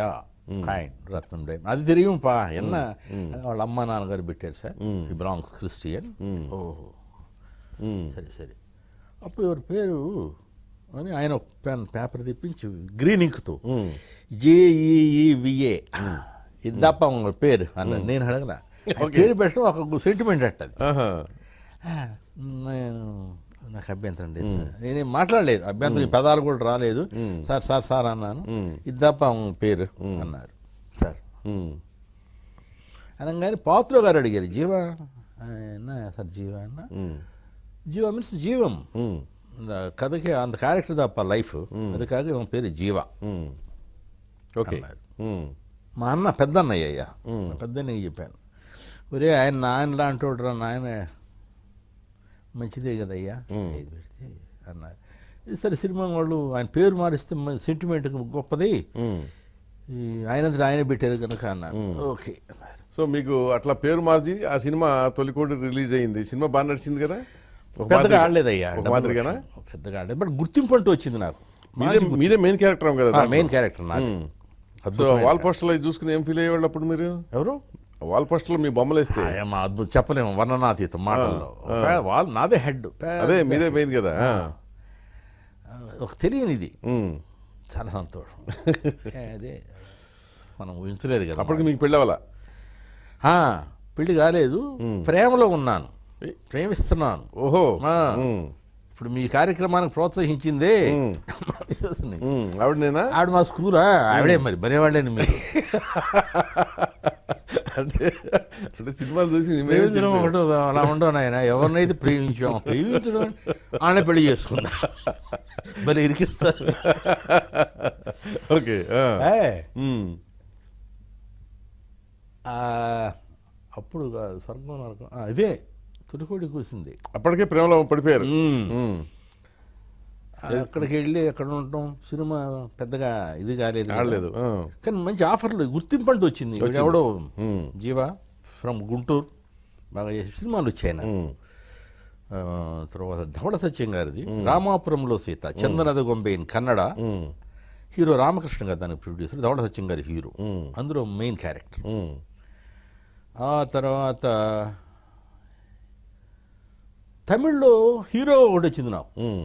ఫైన్ రత్నం డైమండ్ అది తెలియపా ఎన్న వాళ్ళ అమ్మ నాన్నగారు పెట్టారు సార్ ఈ బిలాంగ్స్ క్రిస్టియన్ ఓహో ఉమ్, సరే సరే అప్పుడు ఎవరి పేరు అని ఆయన ఒక పెన్ పేపర్ తెప్పించి గ్రీన్ ఇంక్తో ఉమ్. జేఈఈవిఏ ఇది తప్ప ఉங்க పేరు అన్న నేను అడగలా ఆ పేరు పెట్టడం ఒక సెంటిమెంట్ అట్టది ఆహా. నేను నాకు అభ్యంతరం లేదు సార్ నేనేం మాట్లాడలేదు అభ్యంతరం ఈ పదాలు కూడా రాలేదు సార్ సార్ సార్ అన్నాను ఇది తప్ప ఉங்க పేరు అన్నారు సార్ ఉమ్, అనగానే పాత్ర గారు అడిగారు జీవ என்ன సార్ జీవ అన్న ఉమ్, జీవ మీన్స్ జీవం ఉమ్, இந்த கதைக்கு அந்த கேரக்டர் தான்ப்பா லைஃப் அதுக்காக இவன் பேர் జీవా ఉమ్. ఓకే ఉమ్, మా అన్న పెద్ద అన్నయ్య అయ్యా పెద్ద అన్నయ్య చెప్పాను ఒరే ఆయన నాయన లాంటి రా నాయన మంచిదే కదయ్యా ఇది పెడితే అన్నారు ఇది సరే సినిమా వాళ్ళు ఆయన పేరు మారిస్తే సెంటిమెంట్ గొప్పది ఉమ్. ఈ ఆయనంతా ఆయన పెట్టారు కనుక అన్నారు ఓకే అన్నారు సో మీకు అట్లా పేరు మార్చి ఆ సినిమా తొలికోటి రిలీజ్ అయింది సినిమా బాగా నడిచింది కదా ఒక పెద్దగా మాదిరిగా- ఆడలేదయ్యా ఒక మాదిరిగానా పెద్దగా ఆడలేదు బట్ గుర్తింపు అంటూ వచ్చింది నాకు మీదే మీదే మెయిన్ క్యారెక్టర్ కదా దాంట్లో. మెయిన్ క్యారెక్టర్ నాకు ఉమ్. సో వాల్ పోస్టర్లో అవి చూసుకుని ఏం ఫీల్ అయ్యేవాళ్ళు అప్పుడు మీరు ఎవరు వాల్ పోస్టర్లో మీ బొమ్మలు వేస్తే ఏం అద్భుతం చెప్పలేము వర్ణనాతీతం మాటల్లో వాళ్ళు నాదే హెడ్ అదే మీదే మెయిన్ కదా ఆ. ఒక తెలియనిది ఉమ్. చాలా సంతోషం ఏ, అదే మనం ఊహించలేదు కదా అప్పటికి మీకు పెళ్ళి అవ్వాలా ఆ, పెళ్లి కాలేదు ప్రేమలో ఉన్నాను ప్రేమిస్తున్నాను ఓహో ఆ. ఉమ్. ఇప్పుడు మీ కార్యక్రమానికి ప్రోత్సహించిందే విశ్వసనీయ. ఉమ్. ఆవిడ నేనా ఆవిడ మా స్కూలా ఆవిడే మరి బనేవాళ్ళని మీరు అంటే అంటే సినిమాలు చూసి మేమే ప్రేమించడం చెప్పాం. ఒకటి అలా ఉండవు నాయన ఎవరినైతే ప్రేమించాం ప్రేమించడం ఆమె పెళ్లి చేసుకుందా మరి ఇరికిస్తారు ఓకే ఆ. ఏ, ఉమ్. ఆ, అప్పుడు కాదు, స్వర్గం నరకం ఆ, ఇదే తొలికోడి కూసింది అప్పటికే ప్రేమలో పడిపోయారు ఉమ్. అక్కడికి వెళ్ళి అక్కడ ఉండటం సినిమా పెద్దగా ఇది కాలేదు కదా. ఆడలేదు ఆ. కానీ మంచి ఆఫర్లు గుర్తింపు అంటూ వచ్చింది వీడు ఎవడో జీవా ఫ్రమ్ గుంటూరు బాగా చేసి సినిమాలు వచ్చాయి నాకు. ఉమ్. ఆ, తర్వాత ధవళ సత్యం గారిది రామాపురంలో సీత చందనద గొంబెయిన్ కన్నడ ఉమ్. హీరో రామకృష్ణ గారు దానికి ప్రొడ్యూసర్ ధవళ సత్యం గారి హీరో అందులో మెయిన్ క్యారెక్టర్ ఉమ్. ఆ తర్వాత తమిళ్లో హీరో ఒకటి వచ్చింది నాకు ఉమ్.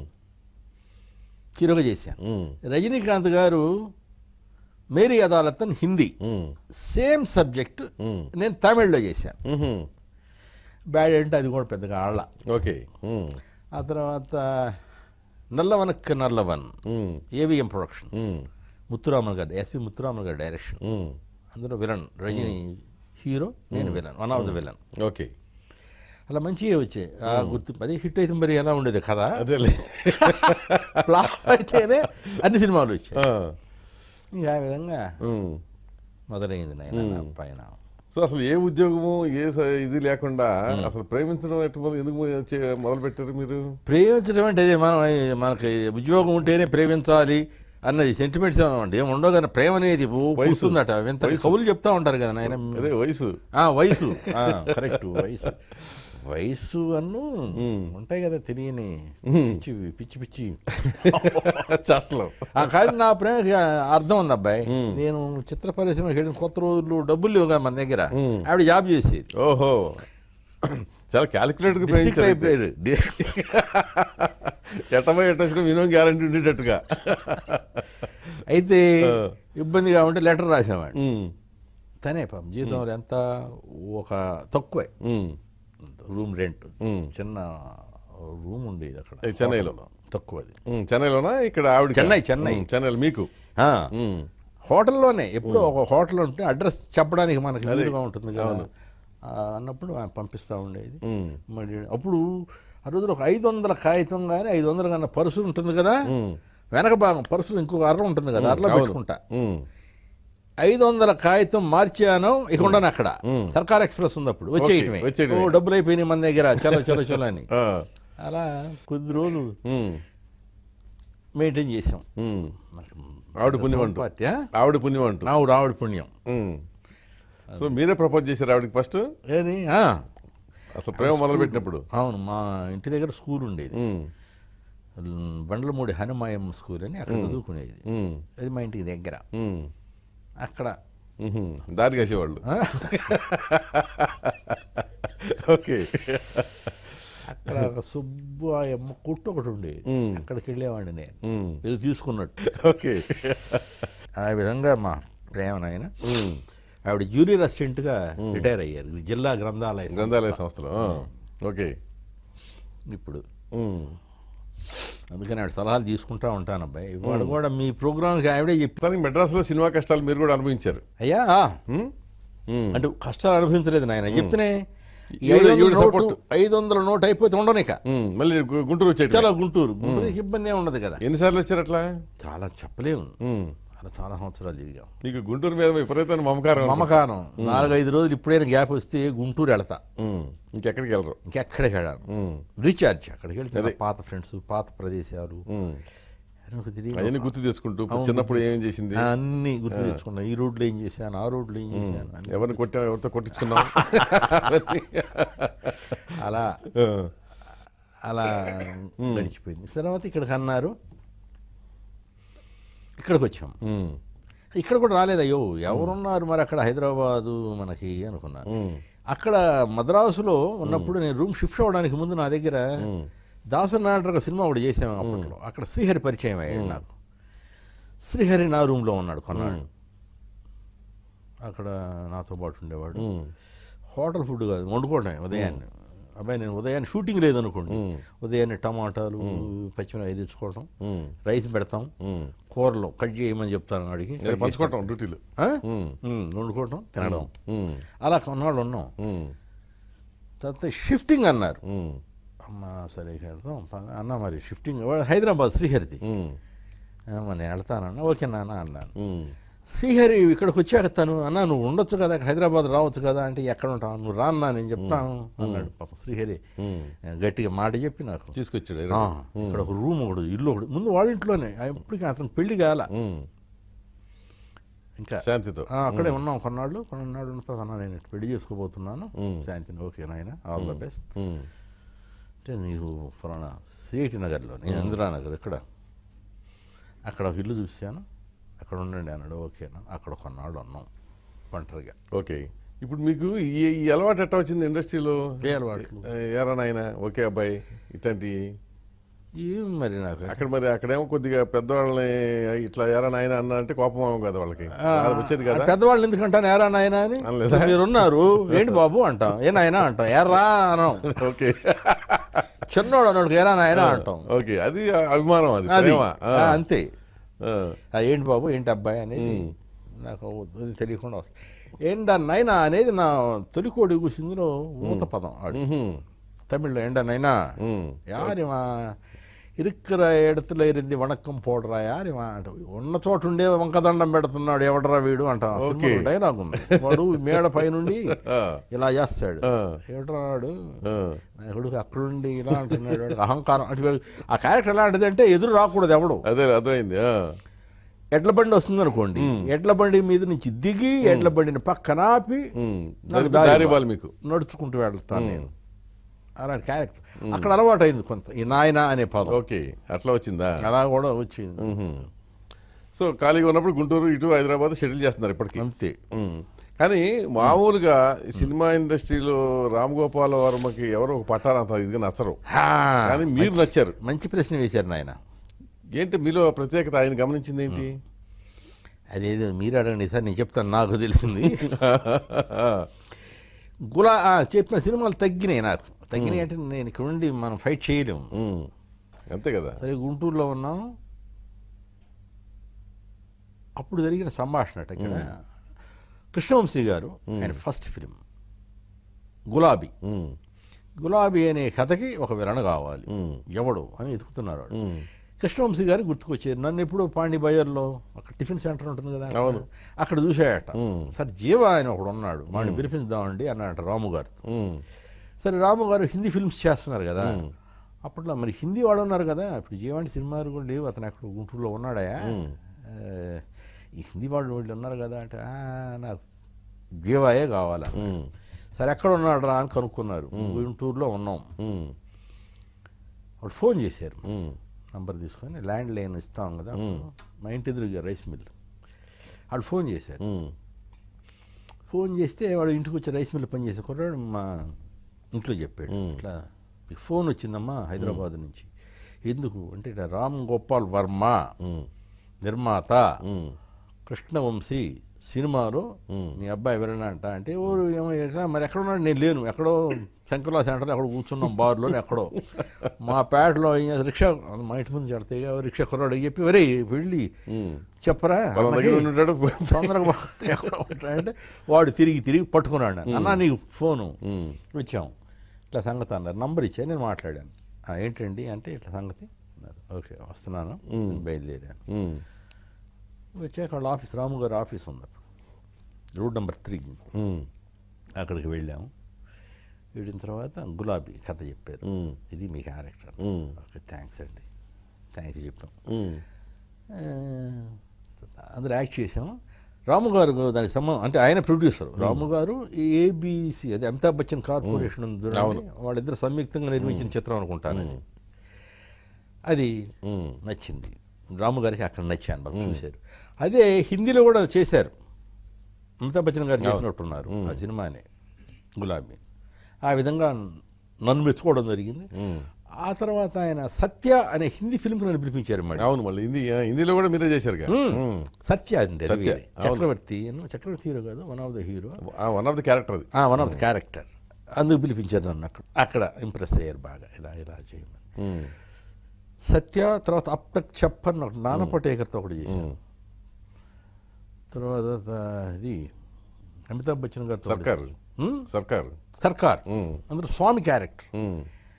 హీరోగా చేశాను ఉమ్. రజనీకాంత్ గారు మేరీ అదాలత్ అని హిందీ ఉమ్. సేమ్ సబ్జెక్ట్ ఉమ్. నేను తమిళ్లో చేశాను ఉహు. బ్యాడ్ అంటే అది కూడా పెద్దగా ఆడలా ఓకే ఉమ్. ఆ తర్వాత నల్లవనక్క నల్లవన్ ఉమ్. ఏవిఎం ప్రొడక్షన్ ఉమ్. ముత్తురామన్ గారు ఎస్పి ముత్తురామన్ గారు డైరెక్షన్ ఉమ్. అందులో విలన్ రజనీ హీరో నేను villain one of the villain okay అలా మంచిగా వచ్చాయి ఆ గుర్తింపు అదే హిట్ అయితే మరి ఎలా ఉండేది కదా అదేలే ఫ్లాప్ అయితేనే అన్ని సినిమాలు వచ్చాయి ఆ. ఇంకా ఆ విధంగా ఉమ్. మొదలైంది నాయన నా పైన సో అసలు ఏ ఉద్యోగము ఏ స- ఇది లేకుండా అసలు ప్రేమించడం ఎట్టు మొదలు- ఎందుకు మొదలు పెట్టారు మీరు ప్రేమించడం అంటే అదే మనం మనకి ఉద్యోగం ఉంటేనే ప్రేమించాలి అన్నది సెంటిమెంట్స్ అంటే ఏమి ఉండవు కానీ ప్రేమ అనేది వస్తుందట వింత కవులు చెప్తా ఉంటారు కదా నాయన అదే వయసు ఆ, వయసు కరెక్ట్ వయసు వయసు అన్ను ఉంటాయి కదా తెలియని పిచ్చి పిచ్చి పిచ్చి చేష్టలు ఆ కానీ నా ప్రేమకి అర్థం ఉంది అబ్బాయి నేను చిత్ర పరిశ్రమకి వెళ్ళిన కొత్త రోజులు డబ్బులు లేవు కదా మన దగ్గర ఆవిడ జాబ్ చేసేది ఓహో చాలా క్యాలిక్యులేటర్గా డిస్ట్రిక్ట్ ప్రేమించారు అయిపోయాడు ఎట్టబోయి ఎట్టొచ్చిన మినిమం గ్యారంటీ ఉండేటట్టుగా అయితే ఇబ్బందిగా ఉంటే లెటర్ రాసేవాడు ఉమ్. తనే పాపం జీతం ఎంత ఒక తక్కువే ఉమ్. రూమ్ రెంట్ ఉమ్. చిన్న రూమ్ ఉండేది అక్కడ ఏ, చెన్నైలో? తక్కువది ఉమ్. చెన్నైలోనా ఇక్కడ ఆవిడ చెన్నై, చెన్నై. చెన్నైలో మీకు ఆ, ఉమ్. హోటల్లోనే ఎప్పుడో ఒక హోటల్ ఉంటే అడ్రస్ చెప్పడానికి మనకి వీలుగా ఉంటుంది కదా ఆ, అన్నప్పుడు ఆయన పంపిస్తూ ఉండేది ఉమ్. మరి అప్పుడు ఆ రోజులో ఒక ఐదు వందల కాగితం కానీ ఐదు వందల కన్నా పర్సు ఉంటుంది కదా వెనక భాగం పర్సులు ఇంకొక అర్ర ఉంటుంది కదా అర్రలో పెట్టుకుంటా ఉమ్. ఐదు వందల కాగితం మార్చాను ఇక ఉండను అక్కడ సర్కార్ ఎక్స్ప్రెస్ ఉంది అప్పుడు వచ్చేయటమే వచ్చేయటమే. ఓ డబ్బులు అయిపోయినాయి మన దగ్గర చలో చలో చలో అని ఆ. అలా కొద్ది రోజులు ఉమ్. మెయింటైన్ చేసాం ఉమ్. ఆవిడ పుణ్యం అంటూ పార్టీ ఆ? ఆవిడ పుణ్యం అంటూ ఆవిడ ఆవిడ పుణ్యం ఉమ్. సో మీరే ప్రపోజ్ చేశారు ఆవిడకి ఫస్ట్ ఏది ఆ, అసలు ప్రేమ మొదలు పెట్టినప్పుడు అవును మా ఇంటి దగ్గర స్కూల్ ఉండేది ఉమ్. బండ్లమూడి హనుమాయం స్కూల్ అని అక్కడ చదువుకునేది ఉమ్. అది మా ఇంటికి దగ్గర ఉమ్. అక్కడ మ్హూ. దారి కాసేవాళ్ళు ఓకే అక్కడ ఒక సుబ్బాయమ్మ కొట్టు ఒకటి ఉండేది అక్కడికి వెళ్ళేవాడిని నేను మ్. ఇది తీసుకున్నట్టు ఓకే ఆ విధంగా మా ప్రేమ నాయన ఆవిడ జూనియర్ అసిస్టెంట్గా రిటైర్ అయ్యారు ఇది జిల్లా గ్రంథాలయ సంస్థ. గ్రంథాలయ సంస్థలో ఆ, ఓకే ఇప్పుడు మ్. అందుకని ఆవిడ సలహాలు తీసుకుంటా ఉంటాను అబ్బాయి ఇవాళ కూడా మీ ప్రోగ్రామ్కి ఆవిడే చెప్పి మొత్తానికి మెడ్రాస్లో సినిమా కష్టాలు మీరు కూడా అనుభవించారు అయ్యా మ్? మ్. అంటే కష్టాలు అనుభవించలేదు నాయన చెప్తేనే ఈ ఈవిడ- ఐదు వందల ఈవిడ నోటు- support. ఐదు వందల నోట్ అయిపోతే ఉండనిక మ్. మళ్ళీ గు- గుంటూరు వచ్చేట చాలా గుంటూరు గుంటూరుకి ఇబ్బంది ఏమి ఉండదు కదా ఎన్నిసార్లు వచ్చారు అట్లా చాలా చెప్పలేము మ్. అలా చాలా సంవత్సరాలు తిరిగాం నీకు గుంటూరు మీద విపరీతమైన మమకారం మమకారం నాలుగైదు రోజులు ఇప్పుడైనా గ్యాప్ వస్తే గుంటూరు వెళతా మ్. ఇంకెక్కడికి వెళ్ళరు ఇంకెక్కడికి వెళ్ళాను మ్. రీఛార్జ్ అక్కడికి వెళ్తే నా పాత ఫ్రెండ్స్ పాత ప్రదేశాలు మ్. నాకు తెలియదు. అవన్నీ గుర్తు తెచ్చుకుంటూ చిన్నప్పుడు ఏం చేసింది అన్ని గుర్తు తెచ్చుకున్నా ఈ రోడ్లో ఏం చేశాను ఆ రోడ్లో ఏం చేశాను అని. ఎవరిని కొట్టాం ఎవరితో కొట్టించుకున్నాం అలా ఆ. అలా గడిచిపోయింది తర్వాత ఇక్కడికి అన్నారు ఇక్కడికి వచ్చాం మ్. ఇక్కడ కూడా రాలేదు అయ్యో ఎవరున్నారు మరి అక్కడ హైదరాబాదు మనకి అనుకున్నాను మ్. అక్కడ మద్రాసులో ఉన్నప్పుడు నేను రూమ్ షిఫ్ట్ అవ్వడానికి ముందు నా దగ్గర దాసన్ నాటర్ ఒక సినిమా ఒకటి చేసాము అప్పట్లో అక్కడ శ్రీహరి పరిచయం అయ్యాడు నాకు శ్రీహరి నా రూమ్లో ఉన్నాడు కొన్నాడు అక్కడ నాతో పాటు ఉండేవాడు మ్. హోటల్ ఫుడ్ కాదు వండుకోవడమే ఉదయాన్నే అబ్బాయి నేను ఉదయాన్నే షూటింగ్ లేదనుకోండి ఉదయాన్నే టమాటాలు పచ్చిమిరకాయ తెచ్చుకోవడం మ్. రైస్ పెడతాం మ్. కూరలు కట్ చేయమని చెప్తాను వాడికి నేను పంచుకుంటాం డ్యూటీలు ఆ? మ్. ఉమ్, వండుకోవటం తినడం మ్. అలా కొన్నాళ్ళు ఉన్నాం మ్. తర్వాత షిఫ్టింగ్ అన్నారు మ్. అమ్మ సరే ఇక వెళ్తాం ప- అన్న మరి షిఫ్టింగ్ వాడు హైదరాబాద్ శ్రీహరిది మ్. అమ్మ నేను వెళ్తానన్న ఓకే నాన్న అన్నాను మ్. శ్రీహరి ఇక్కడికి వచ్చాక తను అన్న నువ్వు ఉండొచ్చు కదా హైదరాబాద్ రావచ్చు కదా అంటే ఎక్కడ ఉంటావు నువ్వు రాన్నా నేను చెప్తాను అన్నాడు పాపం శ్రీహరి మ్. గట్టిగా మాట చెప్పి నాకు తీసుకొచ్చాడు ఆ, ఇక్కడ ఒక రూమ్ ఒకడు ఇల్లు ఒకడు ముందు వాళ్ళ ఇంట్లోనే ఎప్పటికీ అతను పెళ్లి కాల మ్. ఇంకా శాంతితో ఆ, అక్కడే ఉన్నాం కొన్నాళ్ళు కొన్నాళ్ళు ఉన్న తర్వాత అన్న నేను పెళ్లి చేసుకోబోతున్నాను మ్. శాంతిని ఓకే నాయన ఆల్ ద బెస్ట్ మ్. అంటే నీకు ఫలానా సిఐటి నగర్లో నేను ఇందిరానగర్ ఇక్కడ అక్కడ ఒక ఇల్లు చూశాను అక్కడ ఉండండి అన్నాడు ఓకేనా అక్కడ కొన్నాళ్ళు ఉన్నాం ఒంటరిగా ఓకే ఇప్పుడు మీకు ఈ ఈ అలవాటు ఎట్లా వచ్చింది ఇండస్ట్రీలో ఏ అలవాట్లు ఏరా నాయన ఓకే అబ్బాయి ఇట్లాంటి ఏం మరి నాకు అక్కడ మరి అక్కడేమో కొద్దిగా పెద్దవాళ్ళని ఇట్లా ఏరా నాయన అన్న అంటే కోపం ఏమో కదా వాళ్ళకి ఆ, బాధ వచ్చేది కదా పెద్దవాళ్ళు ఎందుకంటాను ఏరా నాయన అని అనలేదా? మీరు ఉన్నారు ఏంటి బాబు అంటాం ఏ నాయన అంటాం ఎర్రా అనం ఓకే చిన్నోడు అన్నాడు ఏరా నాయన అంటాం ఓకే అది అభిమానం అది అది ప్రేమ ఆ. ఆ, అంతే ఆ. ఆ, ఏంటి బాబు ఏంటి అబ్బాయి అనేది నాకు అది తెలియకుండా వస్తుంది ఏంటా నైనా అనేది నా తొలికోడి కూసిందిలో ఊత పదం ఆడు మ్హూ. తమిళ్లో ఏంటా నైనా మ్. யாருமா இருக்கிற இடத்துல ఇరింది వణకం పోడరా యారిమా అంట ఉన్న చోట ఉండే వంకదండం పెడుతున్నాడు ఎవడరా వీడు అంటాం ఓకే. డైలాగ్ ఉంది వాడు మేడ పైనుండి ఆ. ఇలా చేస్తాడు ఆ. ఎవడరా వాడు ఆ. నాయకుడు అక్కడుండి ఇలా అంటున్నాడు వాడు అహంకారం అంటే వాడు- ఆ క్యారెక్టర్ ఎలాంటిది అంటే ఎదురు రాకూడదు ఎవడు అదే అర్థమైంది ఆ. ఎడ్ల బండి వస్తుంది అనుకోండి ఎడ్ల బండి మీద నుంచి దిగి ఎడ్ల బండిని పక్కన ఆపి మ్. నాకు దానికి దారి దారి ఇవ్వాలి. ఇవ్వాలి మీకు నడుచుకుంటూ వెళ్తాను నేను అలాంటి క్యారెక్టర్ అక్కడ అలవాటు అయింది కొంత ఈ నాయన అనే పదం ఓకే అట్లా వచ్చిందా అలా కూడా వచ్చింది మ్హూ. సో ఖాళీగా ఉన్నప్పుడు గుంటూరు ఇటు హైదరాబాద్ షెటిల్ చేస్తున్నారు ఇప్పటికీ అంతే మ్మ్. కానీ మామూలుగా ఈ సినిమా ఇండస్ట్రీలో రామ్ గోపాల్ వర్మకి ఎవరో ఒక పట్టారు అంత ఇదిగా నచ్చరు హా! కానీ మీరు నచ్చారు మంచి ప్రశ్న వేశారు నాయన ఏంటి మీలో ప్రత్యేకత ఆయన గమనించింది ఏంటి అదేదో మీరు అడగండి సార్ నేను చెప్తాను నాకు తెలిసింది గులా ఆ, చెప్పిన సినిమాలు తగ్గినాయి నాకు తగ్గినాయి అంటే నేను ఇక్కడ ఉండి మనం ఫైట్ చేయలేము మ్మ్. అంతే కదా సరే గుంటూరులో ఉన్నాం అప్పుడు జరిగిన సంభాషణ అట ఇక్కడ కృష్ణవంశీ గారు ఆయన ఫస్ట్ ఫిలిం గులాబీ మ్మ్. గులాబీ అనే కథకి ఒక విలన కావాలి మ్మ్. ఎవడు అని వెతుకుతున్నారు వాడు మ్మ్. కృష్ణవంశీ గారు గుర్తుకొచ్చారు నన్ను ఎప్పుడు పాండి బజార్లో అక్కడ టిఫిన్ సెంటర్ ఉంటుంది కదా అవును. అక్కడ చూసాయట మ్మ్. సరే జీవ ఆయన ఒకడు ఉన్నాడు వాడిని పిలిపించుదామండి అన్నట రాము గారితో మ్మ్. సరే రాము గారు హిందీ ఫిల్మ్స్ చేస్తున్నారు కదా అప్పట్లో మరి హిందీ వాడు ఉన్నారు కదా ఇప్పుడు జీవాంటి సినిమాలు కూడా లేవు అతను అక్కడ గుంటూరులో ఉన్నాడా ఆ, ఈ హిందీ వాళ్ళు వాళ్ళు ఉన్నారు కదా అంటే "ఆ, నాకు జీవాయే కావాలా మ్మ్. సరే ఎక్కడ ఉన్నాడు రా అని కనుక్కున్నారు గుంటూరులో ఉన్నాం మ్మ్. వాడు ఫోన్ చేశారు మ్మ్. నంబర్ తీసుకొని ల్యాండ్ లైన్ ఇస్తాం కదా మా ఇంటి ఎదురుగా రైస్ మిల్ వాళ్ళు ఫోన్ చేశారు మ్మ్. ఫోన్ చేస్తే వాడు ఇంటికి వచ్చి రైస్ మిల్ పని చేసే కుర్రాడు మా ఇంట్లో చెప్పాడు ఇట్లా మీకు ఫోన్ వచ్చిందమ్మా హైదరాబాద్ నుంచి ఎందుకు అంటే ఇట్లా రామ్ గోపాల్ వర్మ నిర్మాత కృష్ణవంశీ సినిమాలో మీ అబ్బాయి వినడా అంట అంటే ఓరు ఏమో ఎట్లా మరి ఎక్కడ ఉన్నాడు నేను లేను ఎక్కడో శంకర్లా సెంటర్లో ఎక్కడో కూర్చున్నాం బార్లో ఎక్కడో మా పేటలో ఏం చేస్తారు, రిక్షా మా ఇంటి ముందు చెడతాయి రిక్షా కుర్రాడు చెప్పి వరే వెళ్ళి చెప్పరా వాళ్ళ దగ్గర అన్నకి ఉంటాడు తొందరగా పో- ఎక్కడ ఉంటాడంటే వాడు తిరిగి తిరిగి పట్టుకున్నాడు నన్ను. అన్నా నీకు ఫోను ఇచ్చాం ఇట్లా సంగతి అన్నారు నంబర్ ఇచ్చా నేను మాట్లాడాను "ఆ, ఏంటండి అంటే ఇట్లా సంగతి అన్నారు ఓకే వస్తున్నాను నేను బయలుదేరాను ఉమ్, వచ్చాక వాళ్ళ ఆఫీస్ రాము గారి ఆఫీస్ ఉంది అప్పుడు రోడ్ నెంబర్ త్రీ ఉమ్, అక్కడికి వెళ్ళాము వెళ్ళిన తర్వాత గులాబీ కథ చెప్పారు ఉమ్, ఇది మీ క్యారెక్టర్ ఉమ్, ఓకే థ్యాంక్స్ అండి థ్యాంక్స్ చెప్పాం ఉమ్, ఆ, అందరూ యాక్ట్ చేసాము రాము గారు దానికి సంబంధం అంటే ఆయన ప్రొడ్యూసర్ రాము గారు ఏబిసి అదే అమితాబ్ బచ్చన్ కార్పొరేషన్ ఉంది చూడండి వాళ్ళిద్దరు సంయుక్తంగా నిర్మించిన చిత్రం అనుకుంటాను అది అది ఉమ్. నచ్చింది రాము గారికి అక్కడ నచ్చాను బాగా చూశారు అదే హిందీలో కూడా చేశారు అమితాబ్ బచ్చన్ గారు చేసినట్టున్నారు ఆ సినిమానే గులాబీ ఆ విధంగా నన్ను మెచ్చుకోవడం జరిగింది ఆ తర్వాత ఆయన సత్య అనే హిందీ ఫిల్మ్కి నన్ను పిలిపించారు మళ్ళీ అవును మళ్ళీ హిందీ ఆ, హిందీలో కూడా మీరే చేశారు సత్య అండి అది సత్య, వేరే. అవును. చక్రవర్తి అను- చక్రవర్తి హీరో కాదు one of the hero one of the character అది వన్ ఆఫ్ ద క్యారెక్టర్ అందుకు పిలిపించారు నన్ను అక్కడ అక్కడ ఇంప్రెస్ అయ్యారు బాగా ఇలా ఇలా చేయమని ఉమ్, సత్య తర్వాత అప్టక్ చెప్పన్ ఒకటి నానా పటేకర్తో ఒకటి చేశాను తర్వాత ఇది అమితాబ్ బచ్చన్ గారితో ఒకటి సర్కార్ చేశాను. ఉమ్, సర్కార్ సర్కార్ ఉమ్, అందులో స్వామి క్యారెక్టర్ ఉమ్,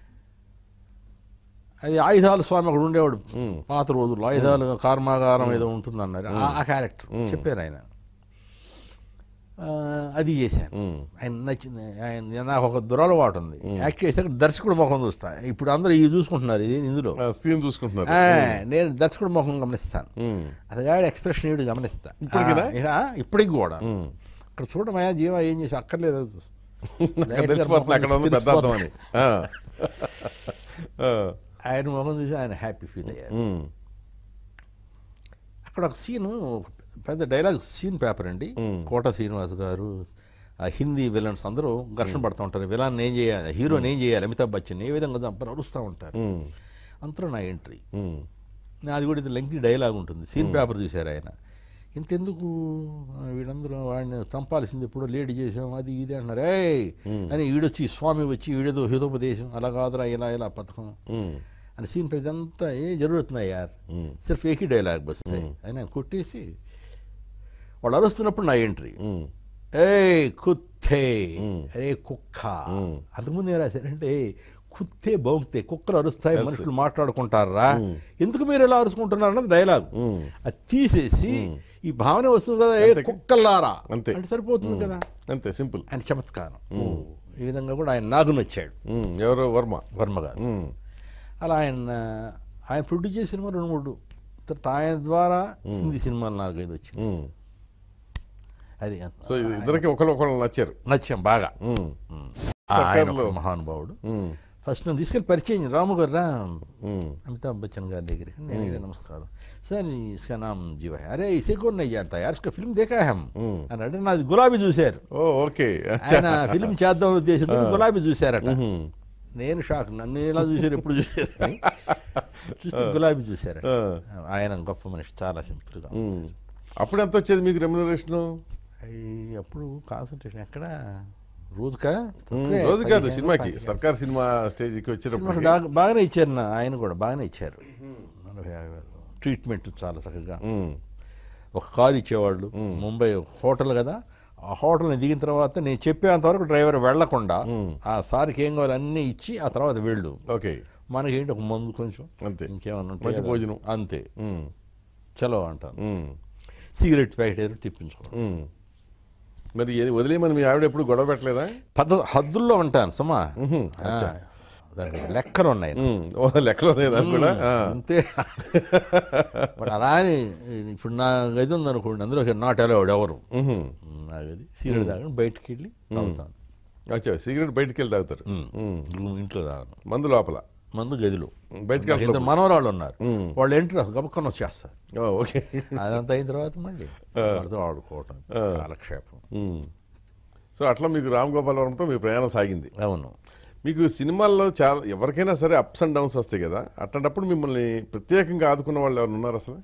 అది ఆయుధాలు స్వామి అక్కడ ఉండేవాడు ఉమ్. పాత రోజుల్లో ఆయుధాలు కర్మాగారం ఏదో ఉంటుందన్నారు ఆ- ఆ క్యారెక్టర్ చెప్పారు ఆయన ఆ, అది చేశాను ఉమ్, ఆయన నచ్చింది ఆయన నాకు ఒక దురలవాటు ఉంది యాక్ట్ చేశాక దర్శకుడు ముఖం చూస్తా ఇప్పుడు అందరూ ఇవి చూసుకుంటున్నారు ఇది ఇందులో ఆ, స్క్రీన్ చూసుకుంటున్నారు ఆ, నేను దర్శకుడు ముఖం గమనిస్తాను ఉమ్, అతగాడి ఎక్స్ప్రెషన్ ఏడు గమనిస్తా ఇప్పటికినా? ఆ, ఇక, ఇప్పటికి కూడా ఉమ్. అక్కడ చూడమయ్యా జీవ ఏం చేసి అక్కర్లేదు అక్కడ తెలిసిపోతుంది అక్కడ ఉంది పెద్ద అర్థం అని ఆ. ఆ. ఆయన ముఖం చూసి ఆయన హ్యాపీ ఫీల్ అయ్యారు ఉమ్, అక్కడ ఒక సీన్ పెద్ద డైలాగ్ సీన్ పేపర్ అండి కోట శ్రీనివాస్ గారు ఆ హిందీ విలన్స్ అందరూ ఘర్షణ పడుతూ ఉంటారు విలన్ ఏం చేయాలి హీరోని ఏం చేయాలి అమితాబ్ బచ్చన్ ఏ విధంగా చంపని అరుస్తూ ఉంటారు ఉమ్, అంతలో నా ఎంట్రీ ఉమ్, నాది కూడా ఇది లెంగ్తీ డైలాగ్ ఉంటుంది సీన్ పేపర్ చూశారు ఆయన ఇంతెందుకు ఆ, వీళ్ళందరూ వాడిని చంపాల్సింది ఎప్పుడో లేట్ చేసాం అది ఇది అంటున్నారు ఏయ్ అని ఈడొచ్చి స్వామి వచ్చి ఈడేదో హితోపదేశం అలా కాదురా ఇలా ఇలా పథకం ఉమ్, అని సీన్ పేజ్ అంతా ఏ జరుగుతున్నాయి యార్ సిర్ఫ్ ఏకీ డైలాగ్ బస్ అని ఆయన కొట్టేసి వాళ్ళు అరుస్తున్నప్పుడు నా ఎంట్రీ ఉమ్, ఏ కుత్తే అరే కుక్క అంతకుముందు ఏం రాశారంటే కుత్తే బొంకితే కుక్కలు అరుస్తాయి మనుషులు మాట్లాడుకుంటారా ఎందుకు మీరు ఇలా అరుచుకుంటున్నారు అన్నది డైలాగ్ ఉమ్. అది తీసేసి ఈ భావన వస్తుంది కదా ఏ కుక్కల్లారా అంతే. అంటే సరిపోతుంది కదా అంతే సింపుల్ ఆయన చమత్కారం ఓ, ఈ విధంగా కూడా ఆయన నాకు నచ్చాడు ఉమ్, ఎవరు వర్మ వర్మ గారు ఉమ్, అలా ఆయన ఆయన ప్రొడ్యూస్ చేసిన సినిమా రెండు మూడు తర్వాత ఆయన ద్వారా హిందీ సినిమాలు నాలుగైదు వచ్చింది ఉమ్. అది సో ఇద్దరికి ఒకళ్ళు ఒకళ్ళు నచ్చారు నచ్చాం బాగా ఉమ్, ఆయన సర్కార్లో. ఒక మహానుభావుడు ఉమ్, ఫస్ట్ నన్ను తీసుకెళ్ళి పరిచయం రాము గారు రా ఉమ్, अमिताभ बच्चन गार देख रहे हैं नहीं नहीं, नमस्कार सर इसका नाम जीवा है अरे इसे कौन नहीं जानता यार इसका फिल्म देखा है हम అన్నాడు నాది గులాబీ చూశారు ఓ ఓకే అచ్చా ఆయన ఫిల్మ్ చేద్దాం ఉద్దేశంతో గులాబీ చూశారట ఉమ్, నేను షాక్ నన్ను ఎలా చూశారు ఎప్పుడు చూశారు చూస్తే గులాబీ చూశారట ఆ, ఆయన గొప్ప మనిషి చాలా సింపుల్గా ఉమ్. అప్పుడు ఎంత వచ్చేది మీకు రెమ్యునరేషన్ అయ్యి అప్పుడు కాన్సన్ట్రేషన్ ఎక్కడ రోజుకా రోజు కాదు సినిమాకి సర్కార్ సినిమా స్టేజ్కి వచ్చేటప్పుడు సినిమాకి బాగా- బాగానే ఇచ్చారు నా ఆయన కూడా బాగానే ఇచ్చారు నలభై యాభై వేలు. ట్రీట్మెంట్ చాలా చక్కగా ఒక కారు ఇచ్చేవాళ్ళు ముంబై హోటల్ కదా ఆ హోటల్ని దిగిన తర్వాత నేను చెప్పేంత వరకు డ్రైవర్ వెళ్లకుండా ఆ సార్కి ఏం కావాలి అన్నీ ఇచ్చి ఆ తర్వాత వెళ్ళు ఓకే మనకేంటి ఒక మందు కొంచెం అంతే ఇంకేమన్నా ఉంటే మంచి కదా. భోజనం. అంతే ఉమ్, చలో అంటాను ఉమ్, సిగరెట్ ప్యాకెట్ ఏదో తిప్పించుకోవడం ఉమ్. మరి ఏది వదిలేమని మీ ఆవిడ ఎప్పుడు గొడవ పెట్టలేదా పద్ధ హద్దుల్లో ఉంటాను సుమా ఆ, దానికి లెక్కలు ఉన్నాయి ఉమ్, ఓ లెక్కలో లేదా కూడా ఆ, అంతే మరి అలా అని ఇప్పుడు నా గది ఉందనుకోండి అందులో నాట్ అలౌడ్ ఎవరు ఉహుం. నా గది సీరియల్ తాగని బయటికి వెళ్ళి తాగుతాను అచ్చా సిగరెట్ బయటికి వెళ్ళి తాగుతారు ఉమ్. రూమ్ ఇంట్లో తాగను మందు లోపల మందు గదిలో బయటికి నాకు ఇద్దరు వెళ్ళి మనవరాళ్ళు ఉన్నారు వాళ్ళు ఎంట్రీ గబక్కన వచ్చేస్తారు ఓ, ఓకే అదంతా అయిన తర్వాత మళ్ళీ వాళ్ళతో ఆడుకోవటం కాలక్షేపం ఉమ్, సో అట్లా మీకు రామ్ గోపాల్ వర్మతో మీ ప్రయాణం సాగింది అవును మీకు సినిమాల్లో చాలా ఎవరికైనా సరే అప్స్ అండ్ డౌన్స్ వస్తాయి కదా అట్లాంటప్పుడు మిమ్మల్ని ప్రత్యేకంగా ఆదుకున్న వాళ్ళు ఎవరు ఉన్నారు అసలు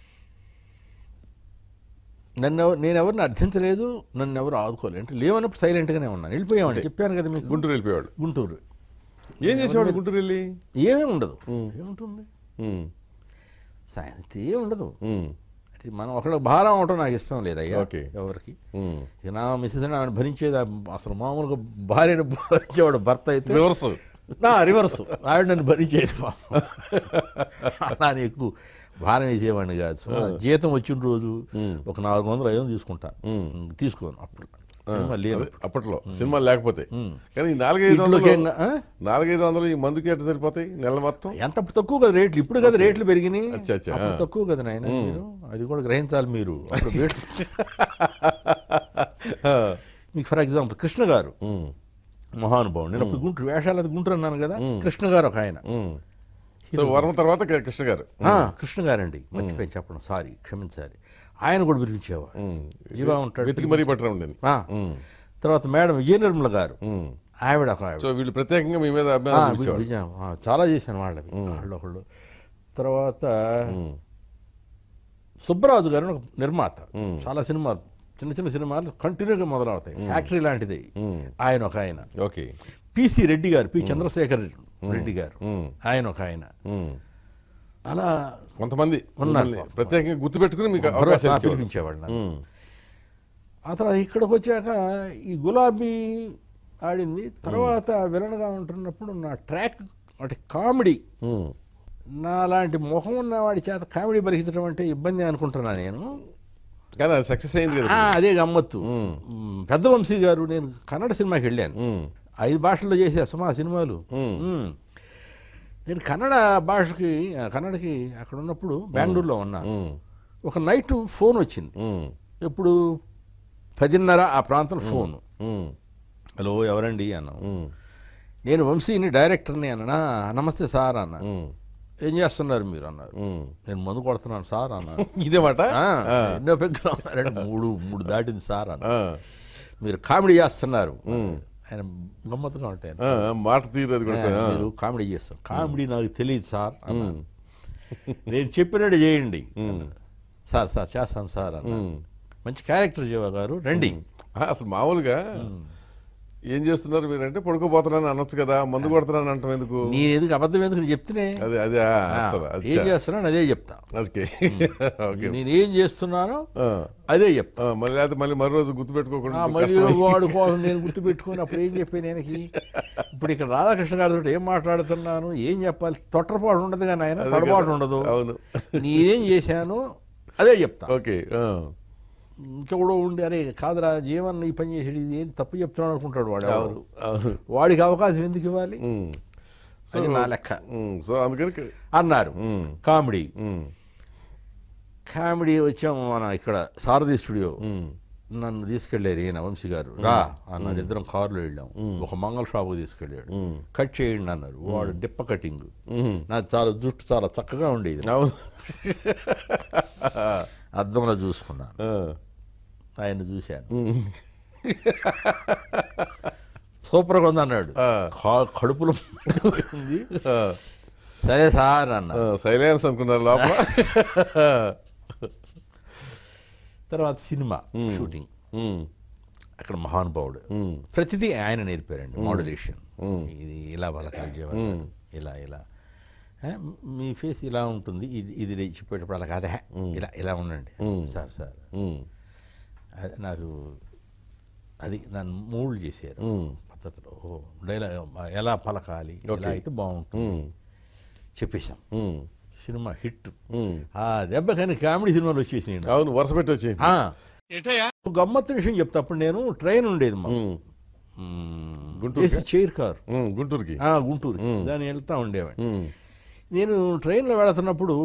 నన్ను ఎవ- నేను ఎవరిని అర్థించలేదు నన్ను ఎవరు ఆదుకోలేదు అంటే లేవన్నప్పుడు సైలెంట్గానే ఉన్నాను వెళ్ళిపోయామని చెప్పాను కదా మీకు గుంటూరు వెళ్ళిపోయేవాడు గుంటూరు ఏం చేసేవాడు గుంటూరు వెళ్ళి ఏమీ ఉండదు ఏముంటుంది ఉమ్, సాయంత్రం ఏం ఉండదు ఉమ్, అంటే మనం ఒకళ్ళ భారం అవటం నాకు ఇష్టం లేదయ్యా ఓకే. ఎవరికి ఉమ్. ఇక నా మిస్సెస్ ఆమె భరించేది ఆ- అసలు మామూలుగా భార్యను భరించేవాడు భర్త అయితే రివర్స్ నా రివర్స్ ఆవిడ నన్ను భరించేది పాపం. అలా అని ఎక్కువ భారం వేసేవాడిని కాదు సో నా జీతం వచ్చిన రోజు ఒక నాలుగు వందలు ఐదు వందలు తీసుకుంటా తీసుకోను అప్పుడు సినిమా లేదు అదే, అప్పట్లో సినిమా లేకపోతే కానీ ఈ నాలుగైదు ఇంట్లోకి వందలు ఏం- ఆ? నాలుగైదు వందలు ఈ మందుకి ఎట్లా సరిపోతాయి నెల మొత్తం ఎంత అప్పుడు తక్కువ కదా రేట్లు ఇప్పుడు కదా రేట్లు పెరిగినాయి అచ్చా, అచ్చా, అప్పుడు ఆ. తక్కువ కదా నాయన మీరు అది కూడా గ్రహించాలి మీరు అప్పుడు రేట్లు మీకు ఫర్ ఎగ్జాంపుల్ కృష్ణ గారు ఉమ్, మహానుభావుడు నేను అప్పుడు గుంటూరు వేషాలు అది గుంటూరు అన్నాను కదా కృష్ణ గారు ఒక ఆయన ఉమ్. సో వర్మ తర్వాత క- కృష్ణ గారు ఆ, కృష్ణ గారండి మర్చిపోయి చెప్పడం సారీ క్షమించాలి ఆయన కూడా పిలిపించేవాడు ఉమ్. జీవా ఉంటాడు వెతికి మరీ పట్టడం ఉండేది ఆ, తర్వాత మేడం విజయ నిర్మల గారు ఉమ్. ఆవిడ ఒక ఆవిడ సో వీళ్ళు ప్రత్యేకంగా మీ మీద ఆ, అభిమానం వి- చూపించేవాళ్ళు విజయ ఆ, చాలా చేశాను వాళ్ళవి వాళ్ళు ఒకళ్ళు తర్వాత ఉమ్, సుబ్బరాజు గారు ఒక నిర్మాత చాలా సినిమాలు చిన్న చిన్న సినిమాలు కంటిన్యూగా మొదలవుతాయి ఫ్యాక్టరీ లాంటిది ఉమ్. ఆయన ఒక ఆయన ఓకే పిసి రెడ్డి గారు పి చంద్రశేఖర్ రెడ్డి గారు ఉమ్, ఆయన ఒక ఆయన ఉమ్. అలా కొంతమంది ఉన్నారు. మిమ్మల్ని ప్రత్యేకంగా గుర్తుపెట్టుకుని మీకు భరోసా అవకాశం ఇచ్చేవాళ్ళు. పిలిపించేవాడు నన్ను. ఉమ్, ఆ తర్వాత ఇక్కడికి వచ్చాక ఈ గులాబీ ఆడింది తర్వాత విలన్గా ఉంటున్నప్పుడు నా ట్రాక్ అంటే కామెడీ ఉమ్. నా లాంటి మొహం ఉన్న వాడి చేత కామెడీ బలికించడం అంటే ఇబ్బంది అనుకుంటున్నా నేను కానీ అది సక్సెస్ అయింది కదా ఆ, అదే గమ్మత్తు మ్, పెద్ద వంశీ గారు నేను కన్నడ సినిమాకి వెళ్ళాను ఉమ్, ఐదు భాషల్లో చేసేస్తాం ఆ సినిమాలు ఉమ్. మ్. నేను కన్నడ భాషకి ఆ, కన్నడకి అక్కడ ఉన్నప్పుడు బెంగళూరులో ఉన్నా ఉమ్, ఒక నైట్ ఫోన్ వచ్చింది ఉమ్, ఎప్పుడు పదిన్నర ఆ ప్రాంతంలో ఫోన్ ఉమ్, హలో ఎవరండి అన్నాం ఉమ్, నేను వంశీని డైరెక్టర్ని అన్నా నమస్తే సార్ అన్న ఉమ్, ఏం చేస్తున్నారు మీరు అన్నారు ఉమ్. నేను మందు కొడుతున్నాను సార్ అన్నారు ఇదే మాట "ఆ, ఎన్నో పెగ్గులు అన్నారంటే మూడు మూడు దాటింది సార్ అన్న ఆ, మీరు కామెడీ చేస్తున్నారు ఆయన గమ్మత్తుగా ఉంటాయి ఆ, మాట తీరు అది కూడా ఆ. మీరు కామెడీ చేస్తారు కామెడీ నాకు తెలియదు సార్ అన్నారు. నేను చెప్పినట్టు చేయండి అన్నారు. సార్ సార్ చేస్తాను సార్ అన్న మంచి క్యారెక్టర్ జీవా గారు రండి ఆ, అసలు మామూలుగా ఏం చేస్తున్నారు మీరంటే పడుకోపోతున్నాను అనొచ్చు కదా మందు కొడుతున్నాను అంటాం ఎందుకు నేను ఎందుకు అబద్ధం ఎందుకు నేను చెప్తేనే అదే అదే ఆ, అసలు అది ఏం చేస్తున్నాను అదే చెప్తా ఓకే ఓకే నేను ఏం చేస్తున్నానో ఆ, అదే చెప్తా ఆ, మళ్ళీ లేకపోతే మళ్ళీ మరో రోజు గుర్తుపెట్టుకోకుండా ఆ, మరి వాడు కోసం నేను గుర్తుపెట్టుకొని అప్పుడు ఏం చెప్పాను ఆయనకి ఇప్పుడు ఇక్కడ రాధాకృష్ణ గారితో ఏం మాట్లాడుతున్నాను ఏం చెప్పాలి తొట్టరపాటు ఉండదు కానీ ఆయన అదే పొరపాటు కదా. ఉండదు అవును నేనేం చేశాను అదే చెప్తా ఓకే ఆ, ఇంకెవడో ఉండి అరే కాదురా జీవన్ ఈ పని చేసాడు ఇది ఏం తప్పు చెప్తున్నాడు అనుకుంటాడు వాడు ఎవరు. అవును అవును వాడికి అవకాశం ఎందుకు ఇవ్వాలి ఉమ్. సో అది నా లెక్క ఉమ్, సో అందుకని క- అన్నారు ఉమ్, కామెడీ ఉమ్, కామెడీ వచ్చాము మన ఇక్కడ సారథి స్టూడియో ఉమ్, నన్ను తీసుకెళ్ళారు ఈయన వంశీ గారు రా అన్నారు ఇద్దరం కారులో వెళ్ళాం ఒక మంగళ షాపుకి తీసుకెళ్ళాడు కట్ చేయండి అన్నారు వాడు డిప్ప కటింగ్ ఉమ్. నాకు చాలా జుట్టు చాలా చక్కగా ఉండేది అవును అద్దంలో చూసుకున్నాను ఆ, ఆయన చూశాను ఉమ్, సూపర్గా ఉంది అన్నాడు ఆ. కా- కడుపులో ఉంది ఆ, సరే సార్ అన్న ఆ, సైలెన్స్ అనుకున్నారు లోపల తర్వాత సినిమా షూటింగ్ ఉమ్, అక్కడ మహానుభావుడు ఉమ్, ప్రతిదీ ఆయన నేర్పారండి మోడలేషన్ ఇది ఇలా పలకాలి జీవన్ ఇలా ఇలా ఆ, మీ ఫేస్ ఇలా ఉంటుంది ఇది ఇది చెప్పేటప్పుడు అలా కాదా ఇలా ఇలా ఉండండి సార్ సార్ ఉమ్, అది నాకు అది నన్ను మూల్డ్ చేశారు ఉమ్, పద్ధతిలో ఓ డైలాగ్ ఎలా పలకాలి ఇలా అయితే బాగుంటుంది ఉమ్, చెప్పేశాం ఉమ్, సినిమా హిట్ ఉమ్. ఆ దెబ్బ కానీ కామెడీ సినిమాలు వచ్చేసినాయి అవును వరుస పెట్టి వచ్చేసి ఆ. ఒక గమ్మత్తు విషయం చెప్తా అప్పుడు నేను ట్రైన్ ఉండేది మా గుంటూరుకా? చైర్ కారు గుంటూరుకి ఆ, గుంటూరు దాన్ని వెళ్తా ఉండేవాడిని ఉమ్, నేను ట్రైన్లో వెళుతున్నప్పుడు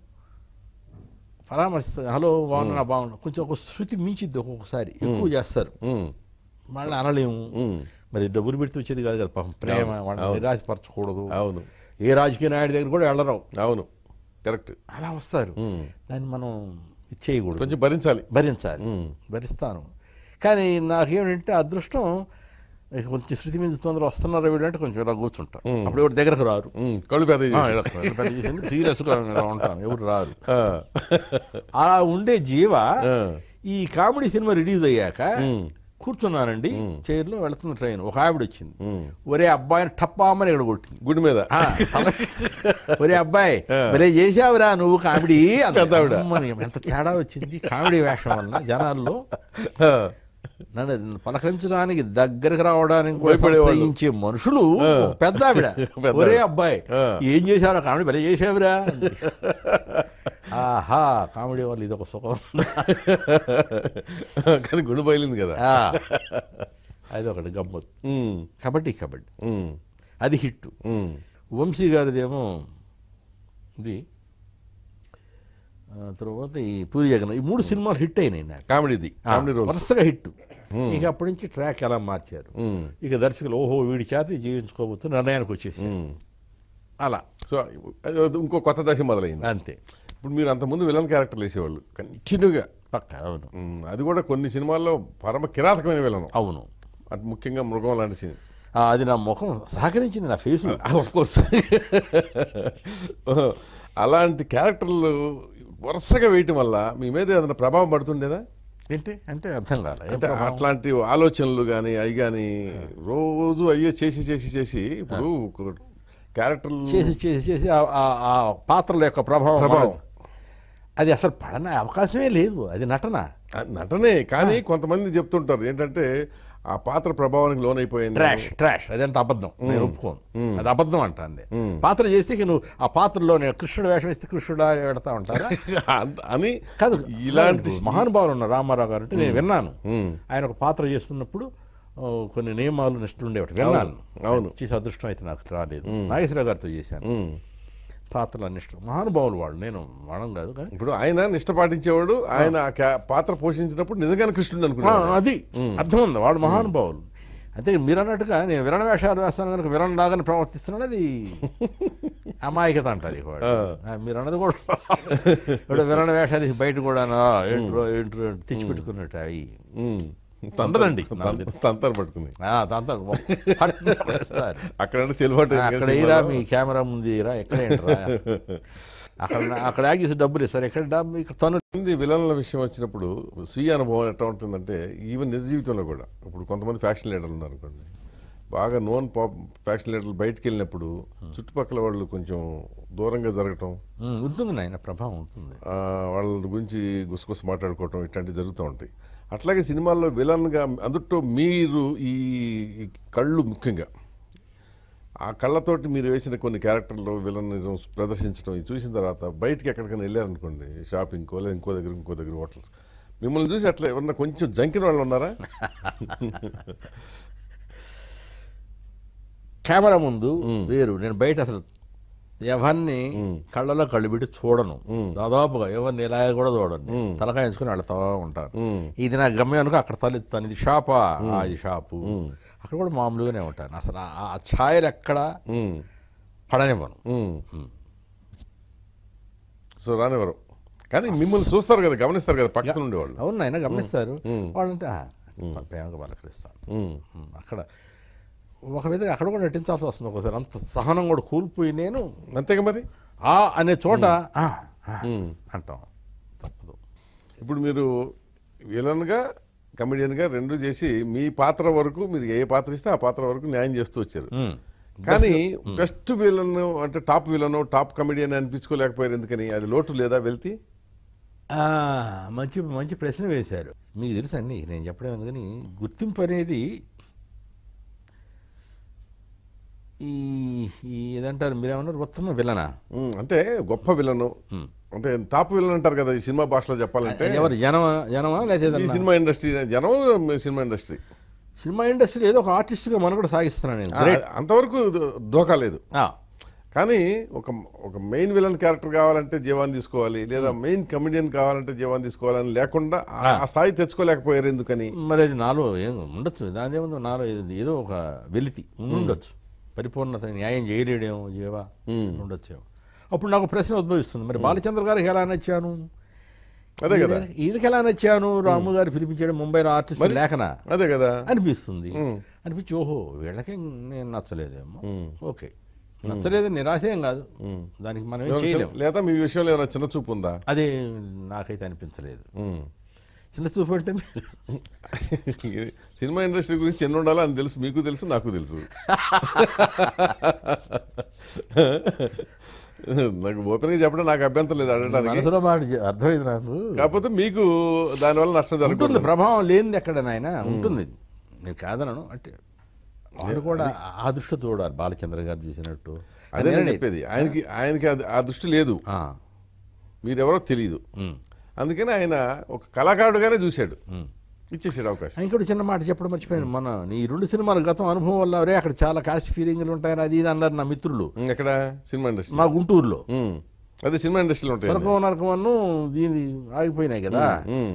పరామర్శ హలో బాగున్నా బాగున్నా కొంచెం ఒక శృతి మించిద్ది ఒక్కొక్కసారి ఎక్కువ చేస్తారు ఉమ్, మళ్ళీ అనలేము ఉమ్. మరి డబ్బులు పెడితే వచ్చేది కాదు కదా పాపం ప్రేమ వాళ్ళని నిరాశపరచకూడదు అవును ఏ రాజకీయ నాయుడు దగ్గర కూడా వెళ్ళరు అవును కరెక్ట్ అలా వస్తారు దాన్ని మనం ఇచ్చేయకూడదు కొంచెం భరించాలి భరించాలి భరిస్తాను కానీ నాకేమిటంటే అదృష్టం ఇక కొంచెం శృతి మీద తొందర వస్తున్నారు వీడు అంటే కొంచెం ఇలా కూర్చుంటాం అప్పుడు ఎవరు దగ్గరకు రారు ఉమ్, కళ్ళు పెద్ద సీరియస్గా ఉంటాను ఎవరు రారు అలా ఉండే జీవ ఈ కామెడీ సినిమా రిలీజ్ అయ్యాక కూర్చున్నానండి చైర్లో వెళుతున్న ట్రైన్ ఒక ఆవిడ వచ్చింది ఒరే అబ్బాయిని టప్పామని ఇక్కడ కొట్టింది గుడి మీద ఆ, ఒరే అబ్బాయి మరే చేసావురా నువ్వు కామెడీ అంది. పెద్ద ఆవిడ. అమ్మని, ఎంత తేడా వచ్చింది కామెడీ వేషం వల్ల జనాల్లో నన్ను పలకరించడానికి దగ్గరకు రావడానికి కూడా భయపడేవాళ్ళు. సంశయించే మనుషులు ఒక పెద్ద ఆవిడ పెద్ద ఒరే ఆవిడ. అబ్బాయి ఆ. ఏం చేశారు కామెడీ భలే చేసావురా అంది. ఆహా కామెడీ వాళ్ళు ఇది ఒక సుఖం కానీ గుడి బయలింది కదా ఆ, అది ఒకటి గమ్మత్ ఉమ్, కబడ్డీ కబడ్డీ ఉమ్, అది హిట్ ఉమ్, వంశీ గారిదేమో ఇది ఆ, తర్వాత ఈ పూరి జగన్ ఈ మూడు సినిమాలు హిట్ అయినాయి నాకు కామెడీది కామెడీ రోల్స్ వరుసగా హిట్ ఇక అప్పటి నుంచి ట్రాక్ ఎలా మార్చారు ఉమ్, ఇక దర్శకులు ఓహో వీడి చేత జీవించుకోవచ్చు నిర్ణయానికి వచ్చేసి ఉమ్. అలా సో అది ఇంకో కొత్త దశ మొదలైంది అంతే ఇప్పుడు మీరు అంతకుముందు విలన్ క్యారెక్టర్లు వేసేవాళ్ళు కంటిన్యూగా పక్క అవును ఉమ్, అది కూడా కొన్ని సినిమాల్లో పరమ కిరాతకమైన విలను అవును అటు ముఖ్యంగా మృగం లాంటి సీన్ ఆ, అది నా ముఖం సహకరించింది నా ఫేస్ ఆఫ్ కోర్స్ అలాంటి క్యారెక్టర్లు వరుసగా వేయటం వల్ల మీ మీద ఏదైనా ప్రభావం పడుతుండేదా ఏంటి అంటే అర్థం కాలే ఏం అంటే ప్రభావం? అట్లాంటి ఆలోచనలు కానీ అవి కానీ రోజు అయ్యే చేసి చేసి చేసి ఇప్పుడు ఒక క్యారెక్టర్లు చేసి చేసి చేసి ఆ- ఆ- ఆ పాత్రల యొక్క ప్రభావం ప్రభావం. అది అసలు పడన అవకాశమే లేదు అది నటన ఆ నటనే కానీ కొంతమంది చెప్తుంటారు ఏంటంటే ఆ పాత్ర ప్రభావానికి లోనైపోయింది ట్రాష్ ట్రాష్ అదంత అబద్ధం నేను ఒప్పుకోను అది అబద్ధం అంటాను పాత్ర చేస్తే ఇక నువ్వు ఆ పాత్రలో నేను కృష్ణుడు వేషం ఇస్తే కృష్ణుడా పెడతా ఉంటారా అంత- అని కాదు ఇలాంటి మహానుభావులు ఉన్నారు రామారావు గారు అంటే నేను విన్నాను ఉమ్. ఆయన ఒక పాత్ర చేస్తున్నప్పుడు ఓ, కొన్ని నియమాలు నిష్ఠలు ఉండేవాటి విన్నాను అవును. చేసే అదృష్టం అయితే నాకు రాలేదు నాగేశ్వరరావు గారితో చేశాను ఉమ్. పాత్రలు నిష్ఠ మహానుభావులు వాళ్ళు నేను వాడం కాదు కానీ ఇప్పుడు ఆయన నిష్ట పాటించేవాడు ఆయన ఆ క్యా- పాత్ర పోషించినప్పుడు నిజంగానే కృష్ణుడు ఆ, అనుకున్నాడు అది అర్థం ఉంది వాళ్ళు మహానుభావులు అయితే మీరు అన్నట్టుగా నేను విరణ వేషాలు వేస్తాను కనుక విరణ లాగానే ప్రవర్తిస్తున్నాను అది అమాయకత అంటారు ఇక వాడు. ఆ, మీరు అన్నది కూడా ఇప్పుడు విరణ వేషాలు తీసి బయట కూడా ఏంట్రో ఏంట్రో తెచ్చిపెట్టుకున్నట్టు అవి ఉమ్. ఉండదండి నాకు తంత- తెలుసు. తంతారు పట్టుకుని ఆ, దాంతో పట్టుకుని పడేస్తారు. అక్కడ చెలుబాటు ఆ, అక్కడ ఇరా మీ కెమెరా ముందు ఇరా ఎక్కడ ఏంట్రా అక్కడ అక్కడ యాక్ట్ చేసి డబ్బులు ఇస్తారు ఎక్కడ డబ్బు ఇక్కడ తను మంది విలన్ల విషయం వచ్చినప్పుడు స్వీయ అనుభవం ఎట్లా ఉంటుందంటే ఈవెన్ నిజ జీవితంలో కూడా ఇప్పుడు కొంతమంది ఫ్యాషన్ లీడర్లు ఉన్నారు అనుకోండి బాగా నోన్ పాప్ ఫ్యాషన్ లీడర్లు బయటికి వెళ్ళినప్పుడు చుట్టుపక్కల వాళ్ళు కొంచెం దూరంగా జరగటం ఉమ్, ఉంటుంది నాయన ప్రభావం ఉంటుంది ఆ, వాళ్ళ గురించి గుసగుస మాట్లాడుకోవటం ఇట్లాంటివి జరుగుతూ ఉంటాయి అట్లాగే సినిమాల్లో విలన్గా అందుట్లో మీరు ఈ ఈ కళ్ళు ముఖ్యంగా ఆ కళ్ళతోటి మీరు వేసిన కొన్ని క్యారెక్టర్లు విలనిజం ప్రదర్శించడం ఇది చూసిన తర్వాత బయటికి ఎక్కడికైనా వెళ్ళారనుకోండి షాపింగ్కో లేదా ఇంకో దగ్గర ఇంకో దగ్గర హోటల్స్ మిమ్మల్ని చూసి అట్లా ఎవరన్నా కొంచెం జంకిన వాళ్ళు ఉన్నారా కెమెరా ముందు వేరు నేను బయట అసలు ఎవరిని కళ్ళలో కళ్ళు పెట్టి చూడను దాదాపుగా ఎవరిని ఇలా కూడా చూడను తలకాయ ఎంచుకుని వెళ్తా ఉంటాను ఇది నా గమ్యం అనుకో అక్కడ తలెత్తాను ఇది షాపా ఆ, ఇది షాపు అక్కడ కూడా మామూలుగానే ఉంటాను అసలు ఆ- ఆ ఛాయలు ఎక్కడ ఉమ్, పడనివ్వను ఉమ్. సో రానివ్వరు కానీ మిమ్మల్ని చూస్తారు కదా గమనిస్తారు కదా పక్కన ఉండేవాళ్ళు అవును ఆయన గమనిస్తారు వాళ్ళంటే "ఆ, ప్రేమగా పలకరిస్తాను ఉమ్, ఉమ్, అక్కడ ఒక విధంగా అక్కడ కూడా నటించాల్సి వస్తుంది ఒకసారి అంత సహనం కూడా కూలిపోయి నేను అంతేగా మరి ఆ అనే చోట "ఆ, ఆ" అంటాం తప్పదు ఇప్పుడు మీరు విలన్గా కమెడియన్గా రెండు చేసి మీ పాత్ర వరకు మీరు ఏ పాత్ర ఇస్తే ఆ పాత్ర వరకు న్యాయం చేస్తూ వచ్చారు ఉమ్. కానీ బెస్ట్ విలన్ అంటే టాప్ విలన్ టాప్ కమెడియన్ అనిపించుకోలేకపోయారు ఎందుకని అది లోటు లేదా వెళ్తే ఆ, మంచి మంచి ప్రశ్న వేశారు మీకు తెలుసు అన్ని నేను చెప్పడం ఎందుకని గుర్తింపు అనేది ఈ ఈ ఏదంటారు మీరేమన్నారు ఉత్తమ విలనా అంటే గొప్ప విలను అంటే టాప్ విలన్ అంటారు కదా ఈ సినిమా భాషలో చెప్పాలంటే ఎవరు జనమా జనమా లేదా ఈ ఏదన్నా? సినిమా ఇండస్ట్రీ జనం సినిమా ఇండస్ట్రీ సినిమా ఇండస్ట్రీ ఏదో ఒక ఆర్టిస్ట్గా మనుగడ సాగిస్తున్నాను నేను గ్రేట్ అంతవరకు దో- దోకా లేదు ఆ, కానీ ఒక ఒక మెయిన్ విలన్ క్యారెక్టర్ కావాలంటే జీవాన్ని తీసుకోవాలి లేదా మెయిన్ కమెడియన్ కావాలంటే జీవాన్ని తీసుకోవాలని లేకుండా ఆ- ఆ స్థాయి తెచ్చుకోలేకపోయారు ఎందుకని మరి అది నాలో ఏం ఉండొచ్చు దాని ఏముందో నాలో ఇది ఏదో ఒక వెలితి ఉండొచ్చు పరిపూర్ణత న్యాయం చేయలేడేమో జీవా ఉండొచ్చేమో అప్పుడు నాకు ప్రశ్న ఉద్భవిస్తుంది మరి బాలచంద్ర గారికి ఎలా నచ్చాను అదే కదా. వీళ్ళకి ఎలా నచ్చాను రాము గారు పిలిపించాడు ముంబైలో ఆర్టిస్ట్ లేఖన అదే కదా అనిపిస్తుంది అనిపించి ఓహో వీళ్ళకి నేను నచ్చలేదేమో ఓకే నచ్చలేదు నిరాశ ఏం కాదు దానికి మనం ఏం చేయలేము లేదా మీ విషయంలో ఏమైనా చిన్న చూపు ఉందా అదే నాకైతే అనిపించలేదు ఉమ్. చిన్న చూపు అంటే మీరు సినిమా ఇండస్ట్రీ గురించి ఎన్ని ఉండాలో అని తెలుసు మీకు తెలుసు నాకు తెలుసు నాకు ఓపెన్గా చెప్పడం నాకు అభ్యంతరం లేదు అడగడానికి మనసులో మాట చె- అర్థమైంది నాకు కాకపోతే మీకు దానివల్ల నష్టం ఉంటుంది జరగకూడదు ప్రభావం లేనిది ఎక్కడ నాయన ఉంటుంది నేను కాదనను అంటే వాళ్ళు కూడా ఆ దృష్టి చూడాలి బాలచంద్ర గారు చూసినట్టు అదే నేను నేనే- చెప్పేది ఆయనకి ఆయనకి అది- ఆ దృష్టి లేదు ఆ, మీరెవరో తెలియదు ఉమ్, అందుకని ఆయన ఒక కళాకారుడుగానే చూశాడు ఉమ్. ఇచ్చేసాడు అవకాశం ఇంకోటి చిన్న మాట చెప్పడం మర్చిపోయాను మన ఈ రెండు సినిమాల గతం అనుభవం వల్ల అరే అక్కడ చాలా కాస్ట్ ఫీలింగ్లు ఉంటాయని అది ఇది అన్నారు నా మిత్రులు ఉమ్, ఎక్కడ సినిమా ఇండస్ట్రీ మా గుంటూరులో ఉమ్. అదే సినిమా ఇండస్ట్రీలో ఉంటాయి నరకం నరకమన్ను దీని ఆగిపోయినాయి కదా ఉమ్.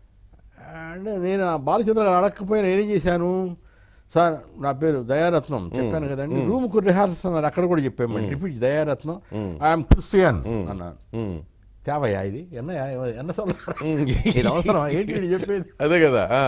అంటే నేను ఆ బాలచంద్ర గారు అడగకపోయినా నేనేం చేశాను సార్ నా పేరు దయారత్నం చెప్పాను కదండి రూమ్కు రిహార్సల్ అన్నారు అక్కడ కూడా చెప్పాము రిపీట్ దయారత్నం ఐఎమ్ క్రిస్టియన్ అన్నాను ఉమ్. తేవయ్యా ఇది ఎన్న ఎన్న సొల్లారా? ఇది అవసరం ఏంటి వీడు చెప్పేది అదే కదా ఆ.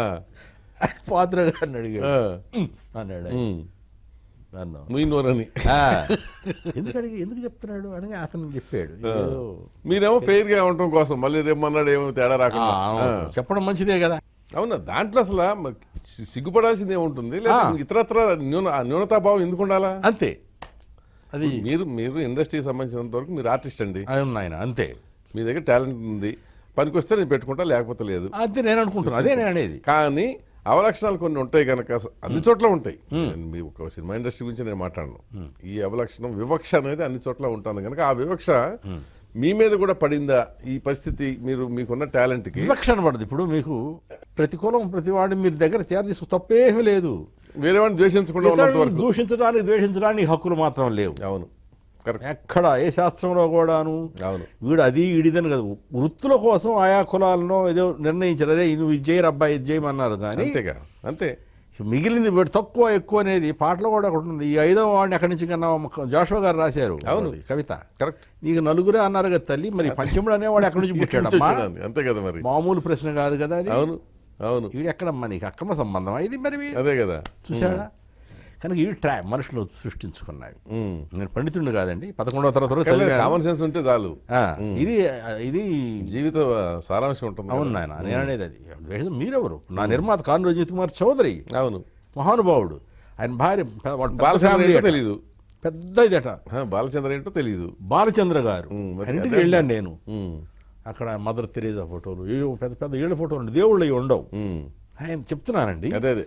పాత్ర గారిని అడిగాడు ఆ. "ఉమ్" అన్నాడు ఆయన. ఉమ్. అన్నాం నువ్వు నోరని "ఆ, ఎందుకు అడిగి ఎందుకు చెప్తున్నాడు అనగా అతను చెప్పాడు ఏదో, మీరేమో ఫెయిర్ గా ఉండటం కోసం మళ్ళీ రేమన్నాడు ఏమో తేడా "ఆ, రాకుండా అనవసరం. చెప్పడం మంచిదే కదా అవునా దాంట్లో అసలు మ- సి- సిగ్గుపడాల్సింది ఏముంటుంది లేదా ఆ. ఇతరత్ర న్యూన ఆ న్యూనతాభావం ఎందుకు ఉండాలా అంతే అది మీరు మీరు ఇండస్ట్రీకి సంబంధించినంత వరకు మీరు ఆర్టిస్ట్ అండి అది నాయన అంతే మీ దగ్గర టాలెంట్ ఉంది పనికొస్తే నేను పెట్టుకుంటా లేకపోతే లేదు అంతే నేను అనుకుంటున్నాను అదే నేను అనేది కానీ అవలక్షణాలు కొన్ని ఉంటాయి కనుక అన్ని చోట్ల ఉంటాయి నేను మీ ఒక సినిమా ఇండస్ట్రీ గురించి నేను మాట్లాడను ఈ అవలక్షణం వివక్ష అనేది అన్ని చోట్ల ఉంటుంది కనుక ఆ వివక్ష మీ మీద కూడా పడిందా ఈ పరిస్థితి మీరు మీకున్న టాలెంట్కి వివక్షణ పడదు ఇప్పుడు మీకు ప్రతి కులం ప్రతి వాడు మీరు దగ్గర చేర తీసుకు తప్పేమీ లేదు వేరే వాడిని ద్వేషించకుండా ఉన్నంత ఇతరులను వరకు దూషించడానికి ద్వేషించడానికి హక్కులు మాత్రం లేవు అవును కరెక్ట్ ఎక్కడ ఏ శాస్త్రంలో కూడాను అవును వీడు అది ఇడిదని కదా వృత్తుల కోసం ఆయా కులాలను ఏదో నిర్ణయించారు అదే నువ్వు ఇది చేయరు అబ్బాయి ఇది చేయమన్నారు కానీ అంతేగా అంతే మిగిలింది వీడు తక్కువ ఎక్కువ అనేది పాటలో కూడా ఒకటి ఉంది ఈ ఐదో వాడిని ఎక్కడి నుంచి కన్నా జాషువా గారు రాశారు అవును. అది కవిత కరెక్ట్ నీకు నలుగురే అన్నారు కదా తల్లి మరి పంచముడు అనేవాడు ఎక్కడి నుంచి పుట్టాడమ్మా అంతే కదా మరి మామూలు ప్రశ్న కాదు కదా అది అవును అవును వీడు ఎక్కడమ్మా నీకు అక్రమ సంబంధం ఇది మరి వీ- అదే కదా చూసాడా కనుక ఇవి ట్రా మనుషులు సృష్టించుకున్నాయి ఉమ్. నేను పండితుడిని కాదండి పదకొండవ తరగతిలో చదివాను కామన్ సెన్స్ ఉంటే చాలు ఆ, ఇది ఇది జీవిత సారాంశం ఉంటుంది అవును కదా. నాయన నేను అనేది అది ద్వేషం మీరెవరు నా నిర్మాత కాను రజిత్ కుమార్ చౌదరి అవును మహానుభావుడు ఆయన భార్య పె- వాళ్ళ పెద్ద బాలచంద్ర family ఏంటో అట. తెలీదు పెద్ద ఇదట ఆ, బాలచంద్ర ఏంటో తెలీదు బాలచంద్ర గారు ఉమ్, మరి ఆయన ఇంటికి అదే వెళ్ళాను నేను ఉమ్, అక్కడ మదర్ తెరేజా ఫోటోలు ఏవో పెద్ద పెద్ద ఏళ్ళ ఫోటోలు ఉండే దేవుళ్ళు అవి ఉండవు ఉమ్. ఆయన చెప్తున్నానండి అదే అదే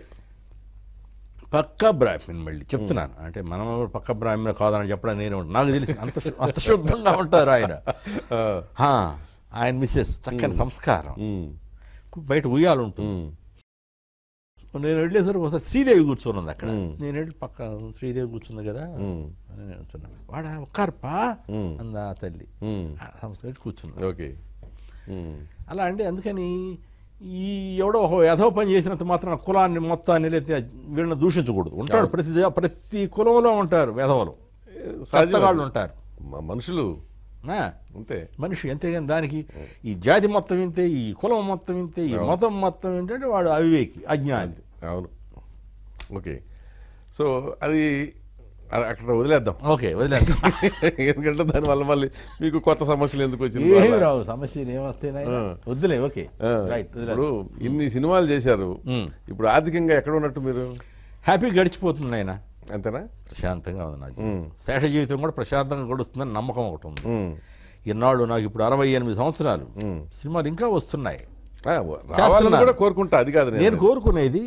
పక్క బ్రాహ్మణ్ మళ్ళీ చెప్తున్నాను అంటే మనం పక్క బ్రాహ్మణ కాదని చెప్పడం నేను నాకు తెలిసి అంత శు- అంత శుద్ధంగా ఉంటారు ఆయన ఆ, హా, ఆయన మిస్సెస్ చక్కని సంస్కారం ఉమ్, బయట ఉయ్యాలు ఉంటుంది ఉమ్, నేను వెళ్ళేసరికి ఒకసారి శ్రీదేవి కూర్చొని ఉంది అక్కడ మ్. నేను వెళ్ళి పక్క శ్రీదేవి కూర్చుంది కదా ఉమ్, అని నేను కూర్చున్నాను. వాడా ఒక్కర్పా మ్. అందా తల్లి ఉమ్. ఆ సంస్కృతి కూర్చుంది ఓకే ఉమ్, అలా అండి అందుకని ఈ ఎవడో ఒక యథో పని చేసినంత మాత్రం కులాన్ని మొత్తాన్ని లేదా వీళ్ళని దూషించకూడదు ఉంటాడు ప్రతి ప్రతి కులంలో ఉంటారు వేధవలు సహజం సత్తగాళ్ళు అది. ఉంటారు మ- మనుషులు ఆ, అంతే మనిషి ఎంతేగాని దానికి ఈ జాతి మొత్తం ఇంతే ఈ కులం మొత్తం ఇంతే ఈ మతం మొత్తం ఏంటంటే వాడు అవివేకి అజ్ఞాని అవును ఓకే సో అది అ- అక్కడ వదిలేద్దాం ఓకే వదిలేద్దాం ఎందుకంటే దానివల్ల మళ్ళీ మీకు కొత్త సమస్యలు ఎందుకు వచ్చింది ఏమి వాళ్ళ? రావు సమస్యలు ఏమొస్తాయి నాయనా? ఆ. వద్దులే ఓకే ఆ, రైట్ వదిలేద్దాం ఇప్పుడు ఇన్ని సినిమాలు చేశారు ఉమ్. ఇప్పుడు ఆర్థికంగా ఎక్కడ ఉన్నట్టు మీరు హ్యాపీ గడిచిపోతుంది ఆయన అంతేనా ప్రశాంతంగా ఉంది నా ఉమ్. జీవితం శేష జీవితం కూడా ప్రశాంతంగా గడుస్తుందని నమ్మకం ఒకటి ఉంది ఉమ్, ఈనాడు నాకు ఇప్పుడు అరవై ఎనిమిది సంవత్సరాలు ఉమ్. సినిమాలు ఇంకా వస్తున్నాయి ఆ, రావాలని చేస్తున్నాను. కూడా కోరుకుంటా అది కాదు నేను నేను కోరుకునేది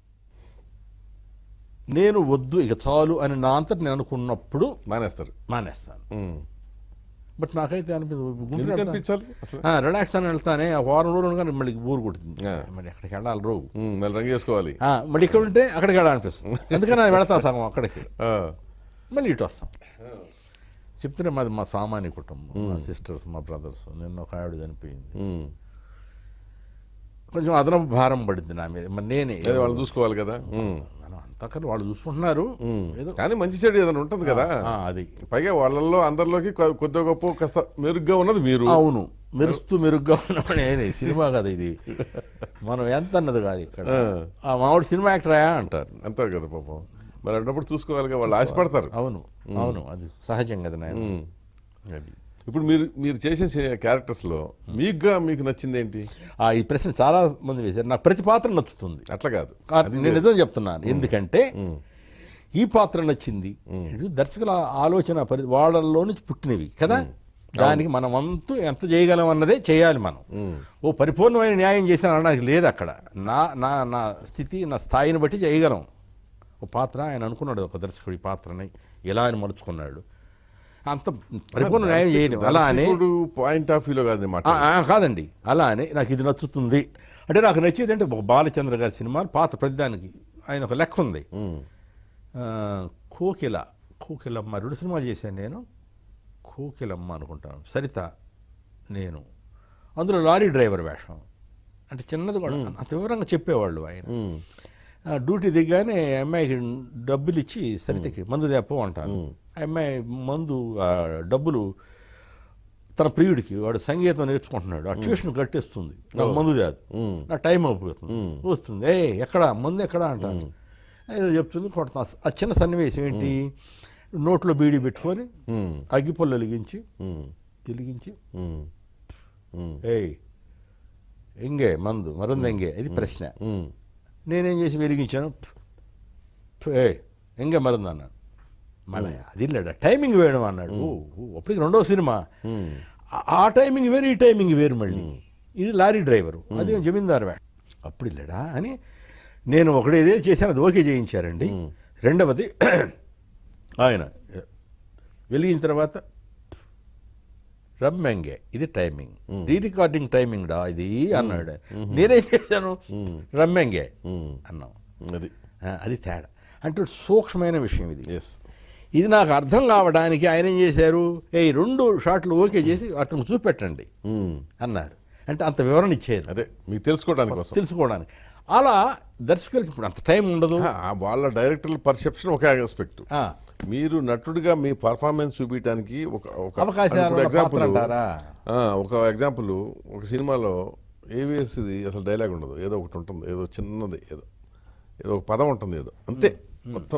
నేను వద్దు ఇక చాలు అని నా అంతటి నేను అనుకున్నప్పుడు మానేస్తారు మానేస్తాను ఉమ్. బట్ నాకైతే అనిపించదు గుంటూరు ఎందుకు వెళ్తాను. అనిపించాలి అసలు ఆ, రిలాక్స్ అని వెళ్తానే ఆ వారం రోజులు కానీ మళ్ళీ బోర్ కొడుతుంది ఆ. మళ్ళీ అక్కడికి వెళ్ళాలి రోజు ఉమ్, మళ్ళీ రంగు చేసుకోవాలి ఆ, మళ్ళీ ఇక్కడ ఉంటే అక్కడికి వెళ్ళాలనిపిస్తుంది అందుకని నేను వెళతా సగం అక్కడికి ఆ, మళ్ళీ ఇటు వస్తాం చెప్తూనే మాది మా సామాన్య కుటుంబం మా సిస్టర్స్ మా బ్రదర్స్ నిన్న ఒక ఆవిడ చనిపోయింది ఉమ్. కొంచెం అదనపు భారం పడింది నా మీద మరి నేనే అదే వాళ్ళు చూసుకోవాలి కదా ఉమ్, మనం అంతా కానీ వాళ్ళు చూసుకుంటున్నారు ఉమ్. ఏదో కానీ మంచి చెడు ఏదైనా ఉంటుంది కదా ఆ, అది పైగా వాళ్ళల్లో అందరిలోకి కొ- కొద్దిగా గొప్ప కాస్త మెరుగ్గా ఉన్నది మీరు అవును మెరుస్తూ మెరుగ్గా ఉన్నామని సినిమా కదా ఇది మనం ఎంత అన్నది కాదు ఇక్కడ ఆ మామిడి సినిమా యాక్టరా అంటారు అంటారు కదా పాపం మరి అన్నప్పుడు చూసుకోవాలిగా వాళ్ళు ఆశపడతారు అవును అవును అది సహజం కదా నాయన ఉమ్. అది ఇప్పుడు మీరు మీరు చేసిన క్యారెక్టర్స్లో మీకుగా మీకు నచ్చింది ఏంటి ఆ, ఈ ప్రశ్న చాలా మంది వేశారు నాకు ప్రతి పాత్ర నచ్చుతుంది అట్లా కాదు ఆ, నేను నిజం చెప్తున్నాను ఎందుకంటే ఈ పాత్ర నచ్చింది ఇది దర్శకుల ఆలోచన పరి వాళ్ళలో నుంచి పుట్టినవి కదా దానికి మనం వంతు ఎంత చేయగలం అన్నదే చేయాలి మనం ఓ పరిపూర్ణమైన న్యాయం చేసిన అనడానికి లేదు అక్కడ నా నా నా స్థితి నా స్థాయిని బట్టి చేయగలం ఓ పాత్ర ఆయన అనుకున్నాడు ఒక దర్శకుడు ఈ పాత్రని ఎలా అని మలుచుకున్నాడు అంత పరిపూర్ణ న్యాయం చేయలేం అలా అని పాయింట్ ఆఫ్ వ్యూలో కాదు మాట ఆ, ఆ, కాదండి అలా అని నాకు ఇది నచ్చుతుంది అంటే నాకు నచ్చేది అంటే ఒక బాలచంద్ర గారి సినిమాలు పాత ప్రతిదానికి ఆయన ఒక లెక్క ఉంది ఆ, కోకిల కోకిలమ్మ రెండు సినిమాలు చేశాను నేను కోకిలమ్మ అనుకుంటాను సరిత నేను అందులో లారీ డ్రైవర్ వేషం అంటే చిన్నది కూడా అంత వివరంగా చెప్పేవాళ్ళు ఆయన ఆ, డ్యూటీ దిగ్గానే అమ్మాయికి డబ్బులు ఇచ్చి సరితకి మందు తెప్ప అంటాను ఆ అమ్మాయి మందు ఆ, డబ్బులు తన ప్రియుడికి వాడు సంగీతం నేర్చుకుంటున్నాడు ఆ ట్యూషన్ కట్టేస్తుంది నాకు మందు కాదు నా టైం అయిపోతుంది వస్తుంది ఏ ఎక్కడ మందు ఎక్కడ అంటాను ఏదో చెప్తుంది కొడతా ఆ చిన్న సన్నివేశం ఏంటి నోట్లో బీడీ పెట్టుకొని అగ్గిపొల్లు వెలిగించి వెలిగించి ఏయ్ ఎంగే మందు మరుంది ఎంగే ఇది ప్రశ్న నేనేం చేసి వెలిగించాను ఏ ఎంగే మరుంది అన్నాను మళ్ళీ అది లేడా టైమింగ్ వేయడం అన్నాడు ఓ ఓ, అప్పటికి రెండో సినిమా ఆ- ఆ టైమింగ్ వేరు ఈ టైమింగ్ వేరు మళ్ళీ ఇది లారీ డ్రైవరు అది జమీందారు వేడ అప్పుడు లేడా అని నేను ఒకటేదే చేశాను అది ఓకే చేయించారండి రెండవది ఆయన వెలిగిన తర్వాత రమ్మెంగే ఇది టైమింగ్ రీ రికార్డింగ్ టైమింగ్ డా ఇది అన్నాడు నేనేం చేశాను రమ్మెంగే అన్నాం అది ఆ, అది తేడా అంటే సూక్ష్మమైన విషయం ఇది ఎస్ ఇది నాకు అర్థం కావడానికి ఆయన ఏం చేశారు ఏ ఈ రెండు షాట్లు ఓకే చేసి అతను చూపెట్టండి అన్నారు అంటే అంత వివరణ ఇచ్చారు అదే మీకు తెలుసుకోవడానికి కోసం తెలుసుకోవడానికి అలా దర్శకులకి ఇప్పుడు అంత టైం ఉండదు ఆ, వాళ్ళ డైరెక్టర్ పర్సెప్షన్ ఒక ఆస్పెక్ట్ ఆ, మీరు నటుడిగా మీ పర్ఫార్మెన్స్ చూపించడానికి ఒక ఒక అవకాశాలు ఇప్పుడు ఉన్న example, పాత్ర అంటారా? ఆ, ఒక ఎగ్జాంపుల్ ఒక సినిమాలో ఏవిఎస్ది అసలు డైలాగ్ ఉండదు ఏదో ఒకటి ఉంటుంది ఏదో చిన్నది ఏదో ఏదో ఒక పదం ఉంటుంది ఏదో అంతే మొత్తం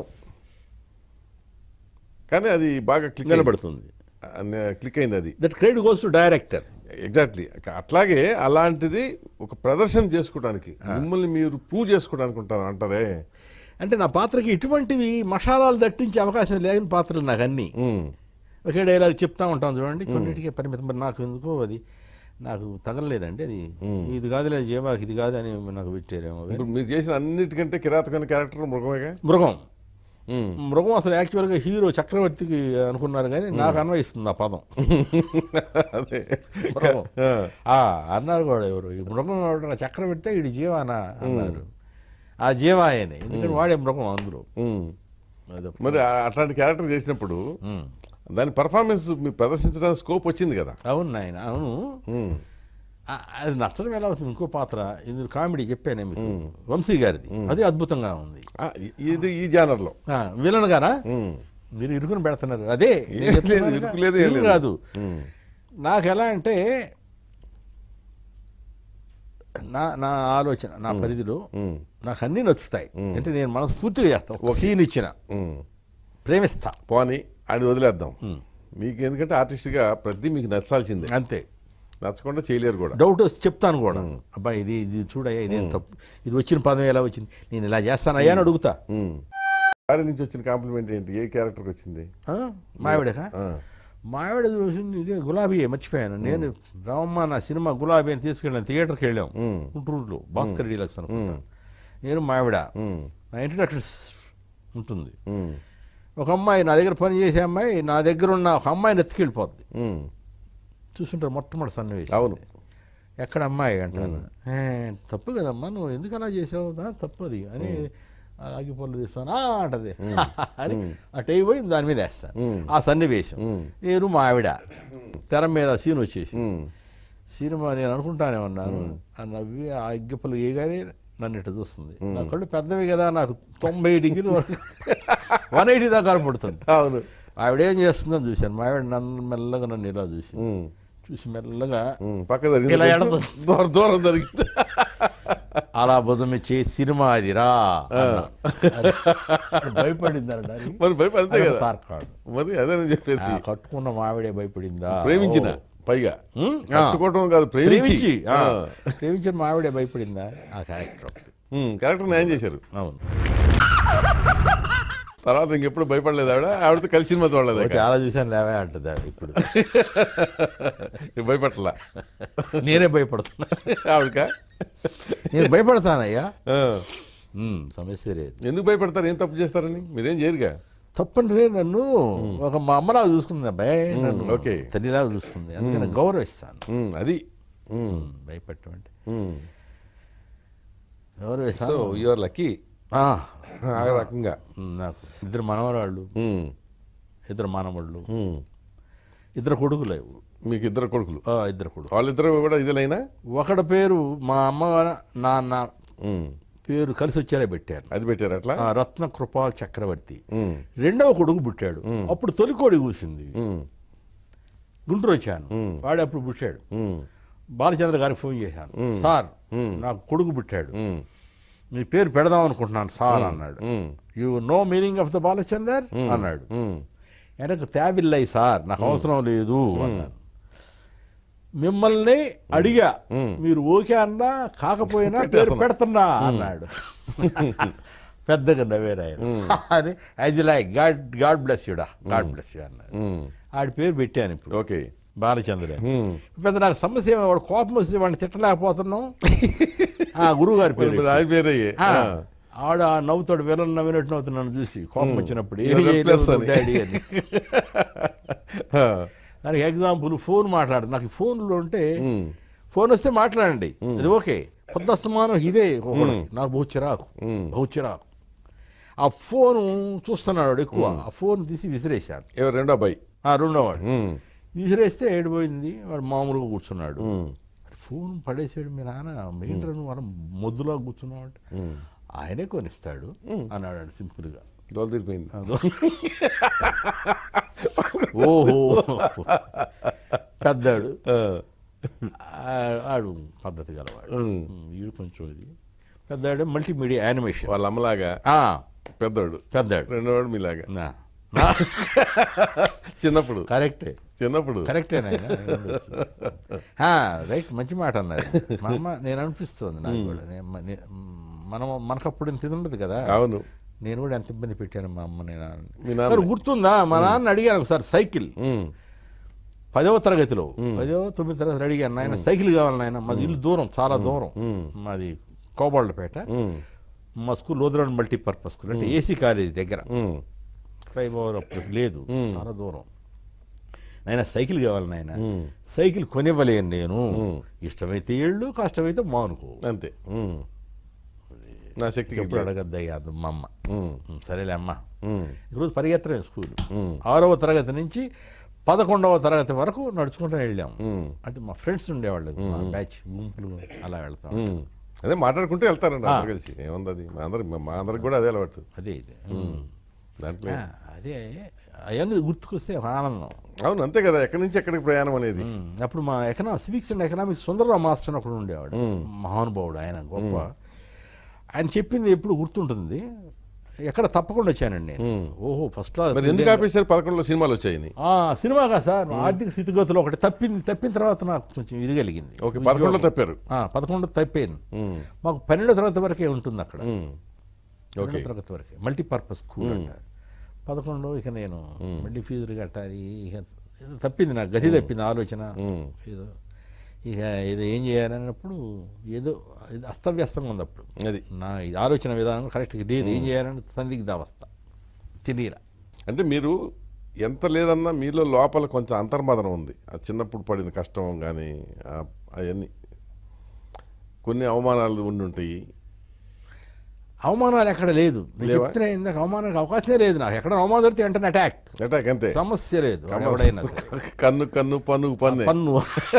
కానీ అది బాగా క్లిక్ నిలబడుతుంది క్లిక్ అయింది అది that credit goes to director exactly అట్లాగే అలాంటిది ఒక ప్రదర్శన చేసుకోవడానికి మిమ్మల్ని మీరు ప్రూవ్ చేసుకోవడానికి ఉంటారు అంటారే అంటే నా పాత్రకి ఇటువంటివి మసాలాలు దట్టించే అవకాశం లేని పాత్రలు నాకు అన్నీ ఉమ్. ఒకే డైలాగ్ చెప్తా ఉంటాం చూడండి కొన్నిటికే పరిమితం మరి నాకు ఎందుకో అది నాకు తగలలేదండి అది ఇది కాదు లేదు జీవాకి ఇది కాదు అని నాకు పెట్టారేమో కానీ. ఇప్పుడు మీరు చేసిన అన్నిటికంటే కిరాతకమైన క్యారెక్టర్ మృగమేగా మృగం ఉమ్. మృగం అసలు యాక్చువల్గా హీరో చక్రవర్తికి అనుకున్నారు కానీ నాకు అన్వయిస్తుంది ఆ పదం అదే మృగం ఆ, అన్నారు కూడా ఎవరు ఈ మృగం ఎవరు చక్రవర్తి ఇది జీవానా అన్నారు ఆ జీవాయనే ఎందుకంటే వాడే మృగం అందులో ఉమ్. అదో. మరి ఆ- అట్లాంటి క్యారెక్టర్ చేసినప్పుడు ఉమ్. దాని పర్ఫార్మెన్స్ మీరు ప్రదర్శించడానికి స్కోప్ వచ్చింది కదా అవును నాయన అవును ఉమ్. ఆ, అది నచ్చడం ఎలా అవుతుంది ఇంకో పాత్ర ఇందులో కామెడీ చెప్పానే మీకు వంశీ గారిది అది అద్భుతంగా ఉంది ఆ, ఇ- ఇది ఈ జానర్లో ఆ, విలన్ గారా ఉమ్. మీరు ఇరుకుని పెడుతున్నారు అదే నేను ఏం లేదు, చెప్తున్నానుగా. ఇరుకు లేదు, ఏం ఇరుకు లేదు. కాదు ఉమ్. నాకు ఎలా అంటే నా నా ఆలోచన నా పరిధిలో ఉమ్. నాకు అన్నీ నచ్చుతాయి అంటే నేను మనస్ఫూర్తిగా చేస్తాను ఒక సీన్ ఇచ్చిన ఉమ్. ప్రేమిస్తా పోనీ అది వదిలేద్దాం మీకు ఎందుకంటే ఆర్టిస్ట్గా ప్రతి మీకు నచ్చాల్సిందే అంతే నచ్చకుండా చేయలేరు కూడా డౌట్ వస్తే చెప్తాను కూడా అబ్బాయి ఇది ఇది చూడయ్యా ఇదేం తప్పు ఇది వచ్చిన పదం ఎలా వచ్చింది నేను ఇలా చేస్తానయ్యా అని అడుగుతా ఉమ్. వారి నుంచి వచ్చిన కాంప్లిమెంట్ ఏంటి ఏ క్యారెక్టర్కి వచ్చింది ఆ? మావిడకా ఆ. మావిడ చూసింది ఇదే గులాబీ మర్చిపోయాను నేను రామమ్మ నా సినిమా గులాబీ అని తీసుకెళ్ళాను థియేటర్కి వెళ్ళాం ఉమ్. గుంటూరులో భాస్కర్ డీలక్స్ అనుకుంటా నేను మావిడ ఉమ్. నా ఇంట్రడక్షన్స్ ఉంటుంది ఉమ్. ఒక అమ్మాయి నా దగ్గర పని చేసే అమ్మాయి నా దగ్గర ఉన్న ఒక అమ్మాయిని ఎత్తుకెళ్ళిపోద్ది ఉమ్. చూస్తుంటారు మొట్టమొదటి సన్నివేశం అవును ఎక్కడ అమ్మాయి అంటాను "ఏ, తప్పు కదమ్మా నువ్వు ఎందుకు అలా చేసావు "ఆ, తప్పు అది అని ఆగి పళ్ళు తీస్తాను "ఆ" అంటది అని అటు అయిపోయి దాని మీద వేస్తాను ఆ సన్నివేశం నేను మా ఆవిడ తెర మీద సీన్ వచ్చేసి ఉమ్. సినిమా నేను అనుకుంటానే ఉన్నాను ఆ నవ్వి ఆ అగ్గిపలు ఏగానే నన్ను ఇట్లా చూస్తుంది నా కళ్ళు పెద్దవి కదా నాకు తొంభై డిగ్రీలు వరకు వన్ ఎయిటీ దాకా కనపడుతుంది అవును ఆవిడ ఏం చేస్తుందని చూశాను మా ఆవిడ నన్ను మెల్లగా నన్ను ఇలా చూసి ఉమ్. చూసి మెల్లగా ఉమ్, పక్క జరిగింది ఇలా కొంచెం. ఎడదు. దూరం దూరం జరిగింది అలా భుజమిచ్చే సినిమా అదిరా అన్నా. అది భయపడిందట అది. మరి భయపడితే అదొక కదా తార్కాడు మరి అదే నేను చెప్పేది ఆ, కట్టుకున్న మావిడే భయపడిందా ప్రేమించిన ఓ. పైగా ఉమ్, ఆ. కట్టుకోవటం కాదు ప్రేమించి ప్రేమించి ఆ, ఆ. ప్రేమించిన మావిడే భయపడిందా ఆ క్యారెక్టర్ ఒకటి ఉమ్, కరెక్ట్ న్యాయం చేశారు అవును తర్వాత ఇంకెప్పుడు భయపడలేదు ఆవిడ ఆవిడతో కలిసి సినిమా చూడలేదు ఇక. చాలా చూసాను లేవే అంటది ఆవిడ ఇప్పుడు భయపడలా నేనే భయపడుతున్నా ఆవిడక నేను భయపడతానయ్యా ఆ. ఉమ్, సమస్య లేదు ఎందుకు భయపడతారు ఏం తప్పు చేస్తారని మీరేం చేయరుగా తప్పని రే నన్ను ఒక మా అమ్మలాగా చూసుకుంది అబ్బాయి నన్ను ఓకే. తల్లిలాగా చూసుకుంది అందుకని గౌరవిస్తాను ఉమ్, అది ఉమ్, ఉమ్, భయపెట్టడం అంటే ఉమ్. సో గౌరవిస్తాను యువర్ లక్కీ ఆ, ఆ రకంగా ఉమ్, నాకు ఇద్దరు మనవరాళ్ళు ఉమ్, ఇద్దరు మనవళ్ళు ఉమ్. ఇద్దరు కొడుకులు మీకు ఇద్దరు కొడుకులు ఆ, ఇద్దరు కొడుకు వాళ్ళిద్దరు కూడా ఇదేలైనా ఒకడి పేరు మా అమ్మ నాన్న ఉమ్, పేరు కలిసి వచ్చారే పెట్టారు అది పెట్టారు అట్లా ఆ, రత్న కృపాల్ చక్రవర్తి ఉమ్, రెండవ కొడుకు పుట్టాడు అప్పుడు తొలి కోడి కూసింది ఉమ్, గుంటూరు వచ్చాను మ్. వాడు అప్పుడు పుట్టాడు ఉమ్, బాలచంద్ర గారికి ఫోన్ చేశాను సార్ మ్. నాకు కొడుకు పుట్టాడు ఉమ్, మీ పేరు పెడదాం అనుకుంటున్నాను సార్ అన్నాడు ఉమ్, you know meaning of the Balachander అన్నాడు ఉమ్. వెనక తేవిల్లయి సార్ నాకు అవసరం లేదు అన్నాను మిమ్మల్ని అడిగా మీరు ఓకే అన్నా కాకపోయినా పేరు పెడుతున్నా అన్నాడు పెద్దగా నవ్వేరు ఆయన అని as like god god bless యుడా గాడ్ బ్లెస్ యూ అన్నాడు ఉమ్, ఆడి పేరు పెట్టాను ఇప్పుడు ఓకే బాలచంద్ర ఉమ్. పెద్ద నాకు సమస్య ఏమో వాడు కోపం వస్తే వాడిని తిట్టలేకపోతున్నాం ఆ గురువు గారి పేరు మరి ఆయన పేరయ్యే ఆ, ఆడ ఆ నవ్వుతాడు విలన్ నవ్వినట్టు నవ్వుతున్నాను చూసి కోపం వచ్చినప్పుడు ఏం You're a చేయలేదు plus అని. డాడీ అని దానికి ఎగ్జాంపుల్ ఫోన్ మాట్లాడు నాకు ఫోన్లో ఉంటే ఫోన్ వస్తే మాట్లాడండి అది ఓకే కొత్త అస్తమానం ఇదే ఒకడు. నాకు బహు చిరాకు బహు చిరాకు ఆ ఫోన్ చూస్తున్నాడు వాడు ఎక్కువ ఆ ఫోన్ తీసి విసిరేశాను ఎవరు రెండో అబ్బాయి ఆ రెండోవాడు ఉమ్, విసిరేస్తే ఏడిపోయింది వాడు మామూలుగా కూర్చున్నాడు మరి ఫోన్ పడేసాడు మీ నాన్న మెయిన్ రన్ మనం మొద్దులా కూర్చున్నావు అంటే ఆయనే కొనిస్తాడు అన్నాడు ఆయన సింపుల్గా దోల తీరిపోయింది ఓహో పెద్దాడు ఆ, ఆ- ఆడు పద్ధతి గలవాడు ఉమ్. ఉమ్, వీడు కొంచెం ఇది పెద్దాడు మల్టీమీడియా యానిమేషన్ వాళ్ళ అమ్మలాగా ఆ, పెద్దోడు పెద్దాడు రెండోవాడు మీలాగా నా చిన్నప్పుడు కరెక్టే చిన్నప్పుడు కరెక్టే నాయన రైట్ మంచి మాట అన్నారు మా అమ్మ నేను అనిపిస్తుంది నాకు కూడా నే- మ- నే- మనం మనకప్పుడు ఇంత ఇది ఉండదు కదా అవును నేను కూడా ఎంత ఇబ్బంది పెట్టాను మా అమ్మ నేను మీ నాన్న? కానీ గుర్తుందా మా నాన్న అడిగాను ఒకసారి సైకిల్ ఉమ్, పదవ తరగతిలో పదవ తొమ్మిది తరగతి అడిగాను నాయన సైకిల్ కావాలి నాయన మాది ఇల్లు దూరం చాలా దూరం మాది కోబాళ్ళపేట ఉమ్, మా స్కూల్ లోదరాన్ మల్టీపర్పస్ స్కూల్ అంటే ఏసీ కాలేజ్ దగ్గర ఉమ్, ఫ్లైఓవర్ అప్పుడు లేదు చాలా దూరం నాయన సైకిల్ కావాలి నాయన సైకిల్ కొనివ్వలేను నేను ఇష్టమైతే ఏళ్ళు కష్టమైతే మానుకో అంతే ఉమ్. నా శక్తికి ఎప్పుడు అడగద్దయ్యా అది మా అమ్మ ఉమ్, "ఉమ్, సరేలే అమ్మ ఉమ్, ఈరోజు పరిగెత్తడం స్కూల్ ఆరవ తరగతి నుంచి పదకొండవ తరగతి వరకు నడుచుకుంటూ వెళ్ళాం ఉమ్, అంటే మా ఫ్రెండ్స్ ఉండేవాళ్ళు మా బ్యాచ్ గుంపులు అలా వెళ్తాం ఉమ్. అదే మాట్లాడుకుంటూ వెళ్తారండి అందరు కలిసి ఏముంది అది మా అందరికి మా అందరికి కూడా అదే అలవాటు అదే ఇది దాంట్లో ఆ, అదే అవన్నీ గుర్తుకొస్తే ఒక ఆనందం అవును అంతే కదా ఎక్కడి నుంచి ఎక్కడికి ప్రయాణం అనేది ఉమ్, అప్పుడు మా ఎకనా civics and economics Sundararao master అని ఒకడు ఉండేవాడు మహానుభావుడు ఆయన గొప్ప ఆయన చెప్పింది ఎప్పుడు గుర్తుంటుంది ఎక్కడ తప్పకుండా వచ్చానండి నేను ఓహో ఫస్ట్ క్లాస్ మరి ఎందుకు ఆపేశారు పదకొండులో సినిమాలు వచ్చాయి ఆ, సినిమాగా సార్ ఆర్థిక స్థితిగతులు ఒకటి తప్పింది తప్పిన తర్వాత నాకు కొంచెం ఇది కలిగింది ఓకే పదకొండులో తప్పారు ఆ, పదకొండు తప్పాను ఉమ్, మాకు పన్నెండో తరగతి వరకే ఉంటుంది అక్కడ ఉమ్, ఓకే పన్నెండో తరగతి వరకే మల్టీపర్పస్ స్కూల్ అంటారు పదకొండు ఇక నేను మళ్ళీ ఫీజులు కట్టాలి ఇక ఏదో తప్పింది నాకు గతి తప్పింది ఆలోచన ఏదో ఇక ఏదో ఏం చేయాలన్నప్పుడు ఏదో ఇది అస్తవ్యస్తంగా ఉంది అప్పుడు అది నా ఈ ఆలోచన విధానం కరెక్ట్గా లేదు ఏం చేయాలని సందిగ్ధావస్థ తెలియరా అంటే మీరు ఎంత లేదన్నా మీలో లోపల కొంచెం అంతర్మదనం ఉంది ఆ చిన్నప్పుడు పడిన కష్టం కానీ అవన్నీ కొన్ని అవమానాలు ఉండి ఉంటాయి అవమానాలు ఎక్కడ లేదు నేను లేవా? చెప్తున్నా ఇందాక అవమానానికి అవకాశమే లేదు నాకు ఎక్కడ అవమానం దొరికితే వెంటనే అటాక్ అటాక్ అంతే సమస్య లేదు వాడు ఎవడైనా సరే. కన్ను కన్ను పన్ను పన్నే పన్ను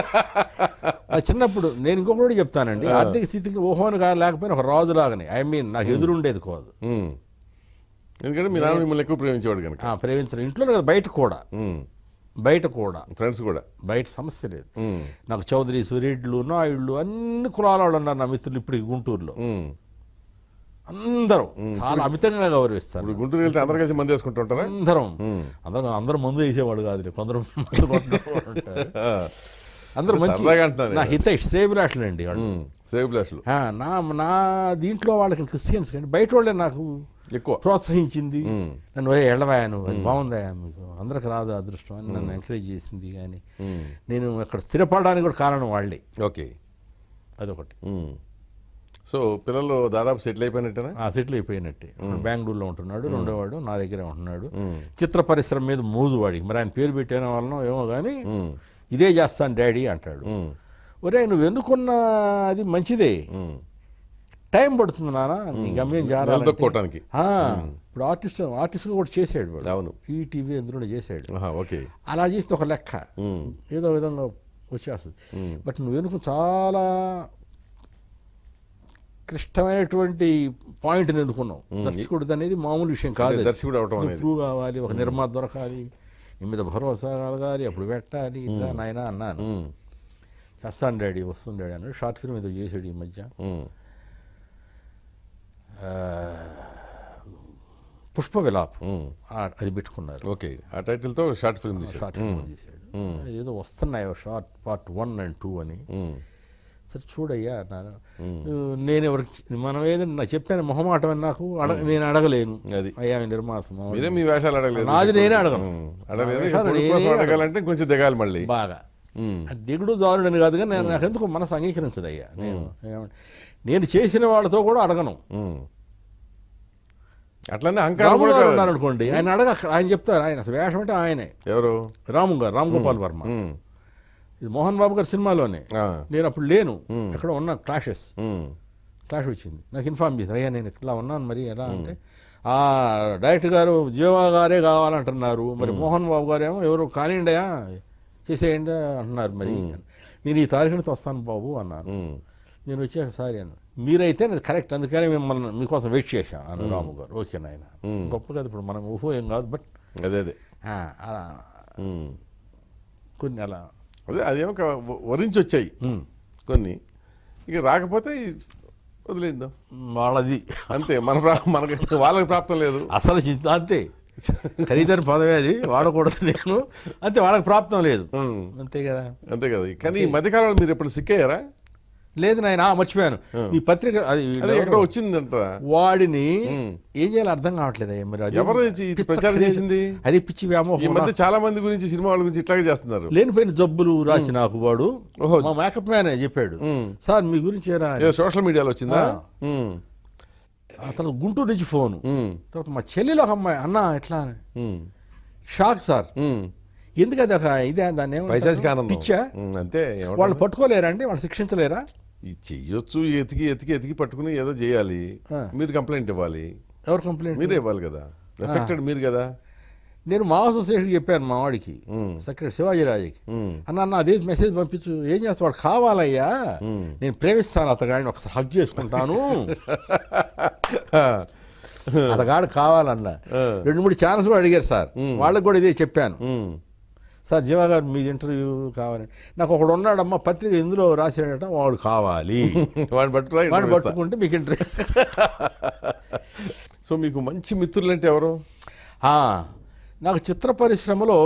ఆ చిన్నప్పుడు నేను ఇంకొకటి కూడా చెప్తానండి ఆర్థిక స్థితికి ఊహోను కా లేకపోయినా ఒక రాజులాగానే ఐ మీన్ నాకు ఎదురుండేది కాదు ఉమ్. ఎందుకంటే మీ నాన్న మిమ్మల్ని ఎక్కువ ప్రేమించేవాడు కనుక ఆ, ప్రేమించడం ఇంట్లో కదా బయట కూడా ఉమ్, బయట కూడా ఫ్రెండ్స్ కూడా బయట సమస్య లేదు ఉమ్, నాకు చౌదరి సురెడ్లు నాయుళ్ళు అన్ని కులాల వాళ్ళు ఉన్నారు నా మిత్రులు ఇప్పుడు ఈ గుంటూరులో ఉమ్. అందరూ చాలా అమితంగా గౌరవిస్తారు ఇప్పుడు గుంటూరు వెళ్తే అందరు కలిసి మంది వేసుకుంటుంటారా అందరం అందరం అందరూ మందు వేసేవాడు కాదు కొందరు మందు కొట్టేవాడు ఉంటారు. ఆ, అందరూ మంచి సరదాగా అంటున్నాను నా హిత శ్రేభిలాషులండి వాళ్ళు ఉమ్, సేవ్ బ్లాస్లు ఆ, నా నా దీంట్లో వాళ్ళకి క్రిస్టియన్స్ కండి బయట వాళ్ళే నాకు ఎక్కువ ప్రోత్సహించింది ఉమ్, నన్ను ఒరే ఎళ్ళవాయాను అది బాగుందా మీకు అందరికి రాదు అదృష్టం అని నన్ను ఎంకరేజ్ చేసింది కానీ ఉమ్, నేను అక్కడ స్థిరపడడానికి కూడా కారణం వాళ్ళే ఓకే అదొకటి ఉమ్. సో పిల్లలు దాదాపు సెటిల్ అయిపోయినట్టేనా ఆ సెటిల్ అయిపోయినట్టే ఇప్పుడు బెంగళూరులో ఉంటున్నాడు రెండోవాడు నా దగ్గరే ఉంటున్నాడు ఉమ్, చిత్ర పరిశ్రమ మీద మోజు వాడికి మరి ఆయన పేరు పెట్టిన వలన ఏమో కానీ ఉమ్, ఇదే చేస్తాను డాడీ అంటాడు ఉమ్, ఒరే నువ్వు ఎందుకున్న అది మంచిదే ఉమ్. టైం పడుతుంది నాన్న నీ గమ్యం చేరాలంటే. నిలదొక్కోవటానికి ఆ, ఇప్పుడు ఆర్టిస్ట్ ఆర్టిస్ట్ కూడా చేసాడు వాడు అవును ఈ టీవీ ఎందులో చేసాడు ఆహా, ఓకే అలా చేస్తే ఒక లెక్క ఉమ్, ఏదో విధంగా వచ్చేస్తుంది ఉమ్, బట్ నువ్వు వెనుక చాలా క్లిష్టమైనటువంటి పాయింట్ని ఎన్నుకున్నావు దర్శకుడు అనేది మామూలు విషయం కాదు అదే అది. దర్శకుడు అవటం నువ్వు అనేది ప్రూవ్ కావాలి ఒక నిర్మాత దొరకాలి నీ మీద భరోసా కలగాలి అప్పుడు పెట్టాలి ఇట్లా నాయన అన్నాను ఉమ్, చేస్తాను డాడీ వస్తుంది డాడీ అన్నాడు షార్ట్ ఫిల్మ్ ఏదో చేసాడు ఈ మధ్య ఉమ్, ఆ, పుష్ప విలాప్ ఉమ్. ఆ- అది పెట్టుకున్నారు ఓకే ఆ టైటిల్తో షార్ట్ ఫిల్మ్ తీశారు షార్ట్ ఫిల్మ్ తీసాడు ఏదో వస్తున్నాయి short part one and two అని ఉమ్, సరే చూడయ్యా అన్నాను నేను ఎవరికి మనం ఏదైనా నాకు చెప్పాను మొహమాటం అని నాకు అడగ నేను అడగలేను అది అయ్యా నిర్మాత మామూలు. మీరే మీ వేషాలు అడగలేదు నాది నేనే అడగను ఉమ్, అడగలేదు నా ఇక వేషాలు కొడుకు నేనే కోసం అడగను. అడగాలంటే కొంచెం దిగాలి మళ్ళీ బాగా ఉమ్, అది దిగుడు దారుడని కాదు కానీ నేను నాకు ఎందుకు మనసు అంగీకరించదు అయ్యా నేను ఏమన్నా- నేను చేసిన వాళ్ళతో కూడా అడగను ఉమ్. అట్లనే అహంకారం రాము కూడా గారు కాదు. ఉన్నారు అనుకోండి ఆయన అడగ ఆయన చెప్తారు ఆయన అసలు వేషం అంటే ఆయనే ఎవరు రాము గారు రామ్ గోపాల్ వర్మ ఉమ్, ఇది మోహన్ బాబు గారి సినిమాలోనే ఆ, నేను అప్పుడు లేను ఎక్కడ ఉన్నా క్లాషెస్ ఉమ్, క్లాష్ వచ్చింది నాకు ఇన్ఫార్మ్ చేశారు అయ్యా నేను ఇట్లా ఉన్నాను మరి ఎలా అంటే ఆ డైరెక్టర్ గారు జీవా గారే కావాలంటున్నారు మరి మోహన్ బాబు గారు ఏమో ఎవరు కానివ్వండియా చేసేయండి అంటున్నారు మరి నేను ఈ తారీఖునితో వస్తాను బాబు అన్నాను ఉమ్, నేను వచ్చాక సారీ అన్న మీరైతే అది కరెక్ట్ అందుకని మిమ్మల్ని మీకోసం వెయిట్ చేశాను అన్న రాము గారు ఓకే నాయన గొప్ప కదా ఇప్పుడు మనం ఊహో ఏం కాదు బట్ అదే అదే అలా ఉమ్. కొన్ని అలా అదే అదేమో క- వ- వరించి వచ్చాయి ఉమ్, కొన్ని ఇక రాకపోతే వదిలేద్దాం వాళ్ళది అంతే మన ప్రా- మనకి వాళ్ళకి ప్రాప్తం లేదు అసలు చింత అంతే ఖరీదైన పదవి అది వాడకూడదు నేను అంతే వాళ్ళకి ప్రాప్తం లేదు ఉమ్, అంతే కదా అంతే కదా కానీ ఈ మధ్యకాలంలో మీరు ఎప్పుడు సిక్కయ్యారా లేదు నాయన ఆ, మర్చిపోయాను ఈ పత్రిక అది అదే ఎక్కడో వచ్చిందంట వాడిని ఏం చేయాలో అర్థం కావట్లేదు అయ్యా మరి అది ఎవరు ఇది పిచ్చ ప్రచారం క్రేజ్. చేసింది? అది పిచ్చి ఈ వ్యామోహం మధ్య చాలా మంది గురించి సినిమా వాళ్ళ గురించి ఇట్లాగే చేస్తున్నారు లేనిపోయిన జబ్బులు రాసి నాకు వాడు ఓహో. మా మేకప్ మ్యాన్ చెప్పాడు ఉమ్. సార్ మీ గురించి ఏరా అని. ఏదో సోషల్ మీడియాలో వచ్చిందా ఆ. ఉమ్, ఆ తర్వాత గుంటూరు నుంచి ఫోన్ ఉమ్, తర్వాత మా చెల్లెలు ఒక అమ్మాయి అన్న ఎట్లా అని. ఉమ్, షాక్ సార్ ఉమ్. ఎందుకు అది ఒక ఇదే దాన్ని ఏమంటారు? పైశాచిక ఆనందం పిచ్చా ఉమ్, అంతే ఏమంటారు? వాళ్ళు పట్టుకోలేరా అండి వాళ్ళు శిక్షించలేరా ఇది చెయ్యొచ్చు ఎతికి ఎతికి ఎతికి పట్టుకుని ఏదో చేయాలి ఆ. మీరు కంప్లైంట్ ఇవ్వాలి ఎవరు కంప్లైంట్ మీరే ఇవ్వాలి కదా ఎఫెక్టెడ్ మీరు కదా నేను మా అసోసియేషన్ చెప్పాను మా వాడికి ఉమ్, సెక్రటరీ శివాజీరాజుకి ఉమ్, అన్న అన్న అదే మెసేజ్ పంపించు ఏం చేస్తాడు కావాలయ్యా ఉమ్. నేను ప్రేమిస్తాను అతగాడిని ఒకసారి హక్ చేసుకుంటాను అతగాడు కావాలన్న రెండు మూడు ఛానల్స్ కూడా అడిగారు సార్ వాళ్ళకి కూడా ఇదే చెప్పాను ఉమ్, సార్ జీవా గారు మీ ఇంటర్వ్యూ కావాలని నాకు ఒకడు ఉన్నాడమ్మ పత్రిక ఇందులో రాసాడట వాడు కావాలి వాడిని పట్టుకురా వాడిని ఇంటర్వ్యూ ఇస్తా. పట్టుకుంటే మీకు ఇంటర్వ్యూ సో మీకు మంచి మిత్రులు అంటే ఎవరు ఆ, నాకు చిత్ర పరిశ్రమలో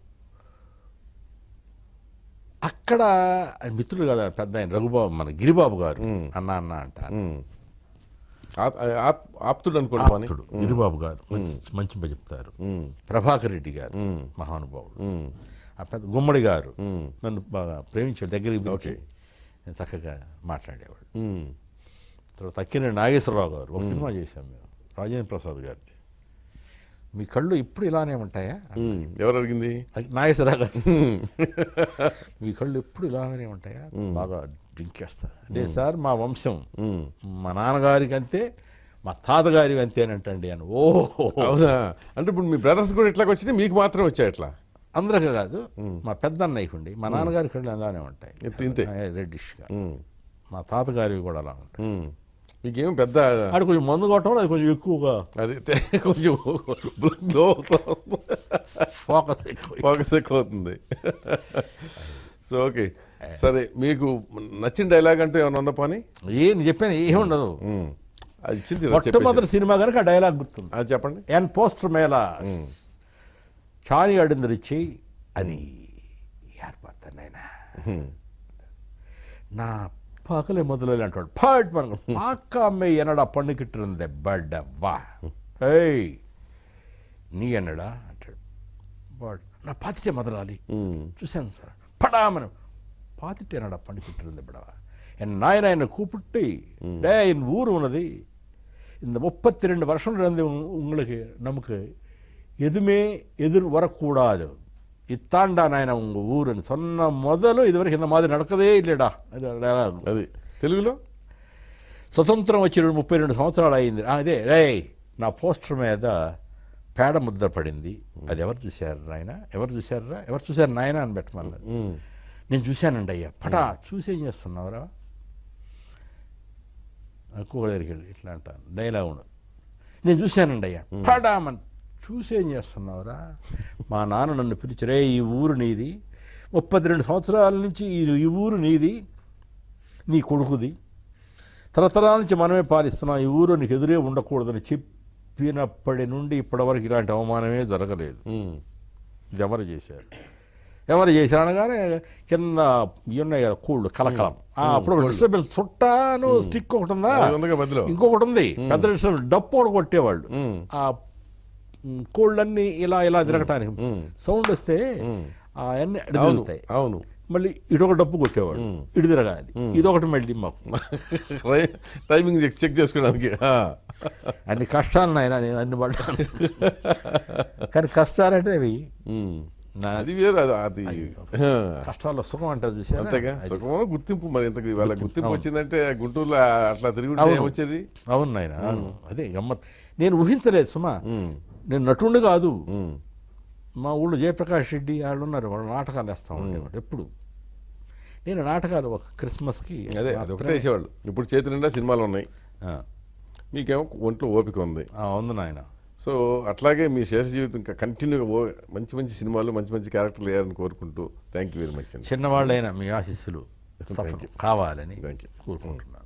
అక్కడ మిత్రుడు కదా పెద్ద ఆయన రఘుబాబు మన గిరిబాబు గారు అన్న అన్న అంటారు ఉమ్. ఆప్- ఆప్- ఆప్తుడు అనుకోండి పోనీ. ఆప్తుడు గిరిబాబు గారు మంచి మంచి పని చెప్తారు ఉమ్, ప్రభాకర్ రెడ్డి గారు ఉమ్, మహానుభావుడు ఉమ్, ఆ పెద్ద గుమ్మడి గారు ఉమ్, నన్ను బాగా ప్రేమించాడు దగ్గరికి పిలిచి నేను చక్కగా మాట్లాడేవాడు ఉమ్. తర్వాత అక్కినే నాగేశ్వరరావు గారు ఒక సినిమా చేశాం మేము రాజేంద్ర ప్రసాద్ గారిది మీ కళ్ళు ఇప్పుడు ఇలానే ఉంటాయా ఉమ్. ఎవరు అడిగింది నాగేశ్వరరావు గారు మీ కళ్ళు ఎప్పుడు ఇలానే ఉంటాయా బాగా డ్రింక్ చేస్తారు అదే సార్ మా వంశం ఉమ్. మా నాన్నగారికి అంతే మా తాతగారికి అంతేనంటండి అని ఓహో అవునా అంటే ఇప్పుడు మీ బ్రదర్స్ కూడా ఇట్లాగ వచ్చినాయి మీకు మాత్రం వచ్చాయి ఇట్లా అందరికీ కాదు మా పెద్ద అన్నయ్యకి ఉండి మా నాన్నగారి కళ్ళు అలానే ఉంటాయి ఇంత- ఇంతే రెడ్డిష్గా ఉమ్, మా తాతగారివి కూడా అలా ఉంటాయి ఉమ్. మీకేం పెద్ద ఆడు కొంచెం మందు కొట్టడం అది కొంచెం ఎక్కువగా అది తె- కొంచెం గ్లో ఫోకస్ ఎక్కువ ఫోకస్ ఎక్కువ అవుతుంది సో ఓకే సరే మీకు నచ్చిన డైలాగ్ అంటే ఏమైనా ఉందా పని ఏం చెప్పాను ఏం ఉండదు ఉమ్. అది ఇచ్చింది మొట్టమొదటి సినిమా కనుక ఆ డైలాగ్ గుర్తుంది అది చెప్పండి ఎన్ పోస్టర్ మేళ చాని అడిందరిచి అని ఏర్పడతాను ఆయన నా పగలే మొదలు అంటాడు పాట్ మనకు పాక అమ్మే ఎన్నడా పండుకిట్టు இருந்த బడ్డవ్వా ఏయ్ నీ ఎన్నడా అంటాడు వాడు నా పాతితే మొదలాలి ఉమ్. చూశాను సార్ పడామను பாத்துட்டு என்னடா பண்ணிக்கிட்டு இருந்தப்படா என் நாயனா என்னை கூப்பிட்டு டே என் ஊர் உனது இந்த முப்பத்தி ரெண்டு வருஷம் இருந்து உங்க- உங்களுக்கு நமக்கு எதுவுமே எதிர் வரக்கூடாது இத்தாண்டா நாயனா உங்க ஊருன்னு சொன்ன முதலும் இது வரைக்கும் இந்த மாதிரி நடக்கதே இல்லைடா அது dialogue. అది తెలుగులో స్వతంత్రం వచ్చి రెండు ముప్పై రెండు సంవత్సరాలు అయింది ఆ, అదే రే నా పోస్టర్ మీద పేడ ముద్ర పడింది అది ఎవరు చూశారు నాయన ఎవరు చూశారా ఎవరు చూశారు నాయన అని పెట్టమన్నారు ఉమ్. నేను చూశానండి అయ్యా పటా చూసి ఏం చేస్తున్నావురా ఎక్కువ దగ్గరికి వెళ్ళి ఇట్లా అంటాను డైలాగ్ ఉండదు నేను చూశానండి అయ్యా పడామని చూసి ఏం చేస్తున్నావురా మా నాన్న నన్ను పిలిచిరే ఈ ఊరు నీది ముప్పది రెండు సంవత్సరాల నుంచి ఈ ఈ ఊరు నీది నీ కొడుకుది తరతరాల నుంచి మనమే పాలిస్తున్నాం ఈ ఊరు నీకు ఎదురే ఉండకూడదని చెప్పినప్పటి నుండి ఇప్పటివరకు ఇలాంటి అవమానమే జరగలేదు ఉమ్. ఇది ఎవరు చేశారు ఎవరు చేశారు అనగానే కింద ఇవి ఉన్నాయి కదా కూళ్ళు కలకలం ఆ, అప్పుడు డిస్టర్బెన్స్ చుట్టాను స్టిక్ ఒకటి ఉందా అది ఉందిగా మధ్యలో ఇంకొకటి ఉంది పెద్ద డిస్టర్బెన్స్ డప్పు ఒకటి కొట్టేవాళ్ళు ఉమ్. ఆ మ్, కోళ్ళన్నీ ఇలా ఇలా తిరగటానికి ఉమ్. సౌండ్ వస్తే ఆ అన్ని అటు అవును తిరుగుతాయి అవును మళ్ళీ ఇటొక డప్పు కొట్టేవాడు ఇటు తిరగాలి ఇదొకటి మళ్ళీ మాకు రై- టైమింగ్ చెక్ చెక్ చేసుకోవడానికి ఆ. అన్ని కష్టాలు నాయన నేను అన్ని పడ్డాను కానీ కష్టాలంటే అవి ఉమ్. నా అది వేరు అది అది ఆ. కష్టాల్లో సుఖం అంటారు చూసారా అంతేగా సుఖమైన గుర్తింపు మరి ఇంతకు ఇవాళ గుర్తింపు వచ్చిందంటే గుంటూరులో అట్లా తిరిగి ఉంటే అవును. వచ్చేది అవును నాయన అదే గమ్మత్ నేను ఊహించలేదు సుమా ఉమ్. నేను నటుండి కాదు ఉమ్. మా ఊళ్ళో జయప్రకాష్ రెడ్డి వాళ్ళు ఉన్నారు వాళ్ళు నాటకాలు వేస్తూ ఉండేవాడు ఎప్పుడు నేను నాటకాలు ఒక క్రిస్మస్కి అదే అది ఒకటే వేసేవాళ్ళు ఇప్పుడు చేతి నిండా సినిమాలు ఉన్నాయి ఆ, మీకేమో ఒంట్లో ఓపిక ఉంది ఆ, ఉంది నాయన సో అట్లాగే మీ శేష జీవితం ఇంకా కంటిన్యూగా ఓ మంచి మంచి సినిమాలు మంచి మంచి క్యారెక్టర్లు వేయాలని కోరుకుంటూ థ్యాంక్ యూ వెరీ మచ్ అండి చిన్నవాళ్ళైనా మీ ఆశీస్సులు సఫలం కావాలని థ్యాంక్ యూ కోరుకుంటున్నాను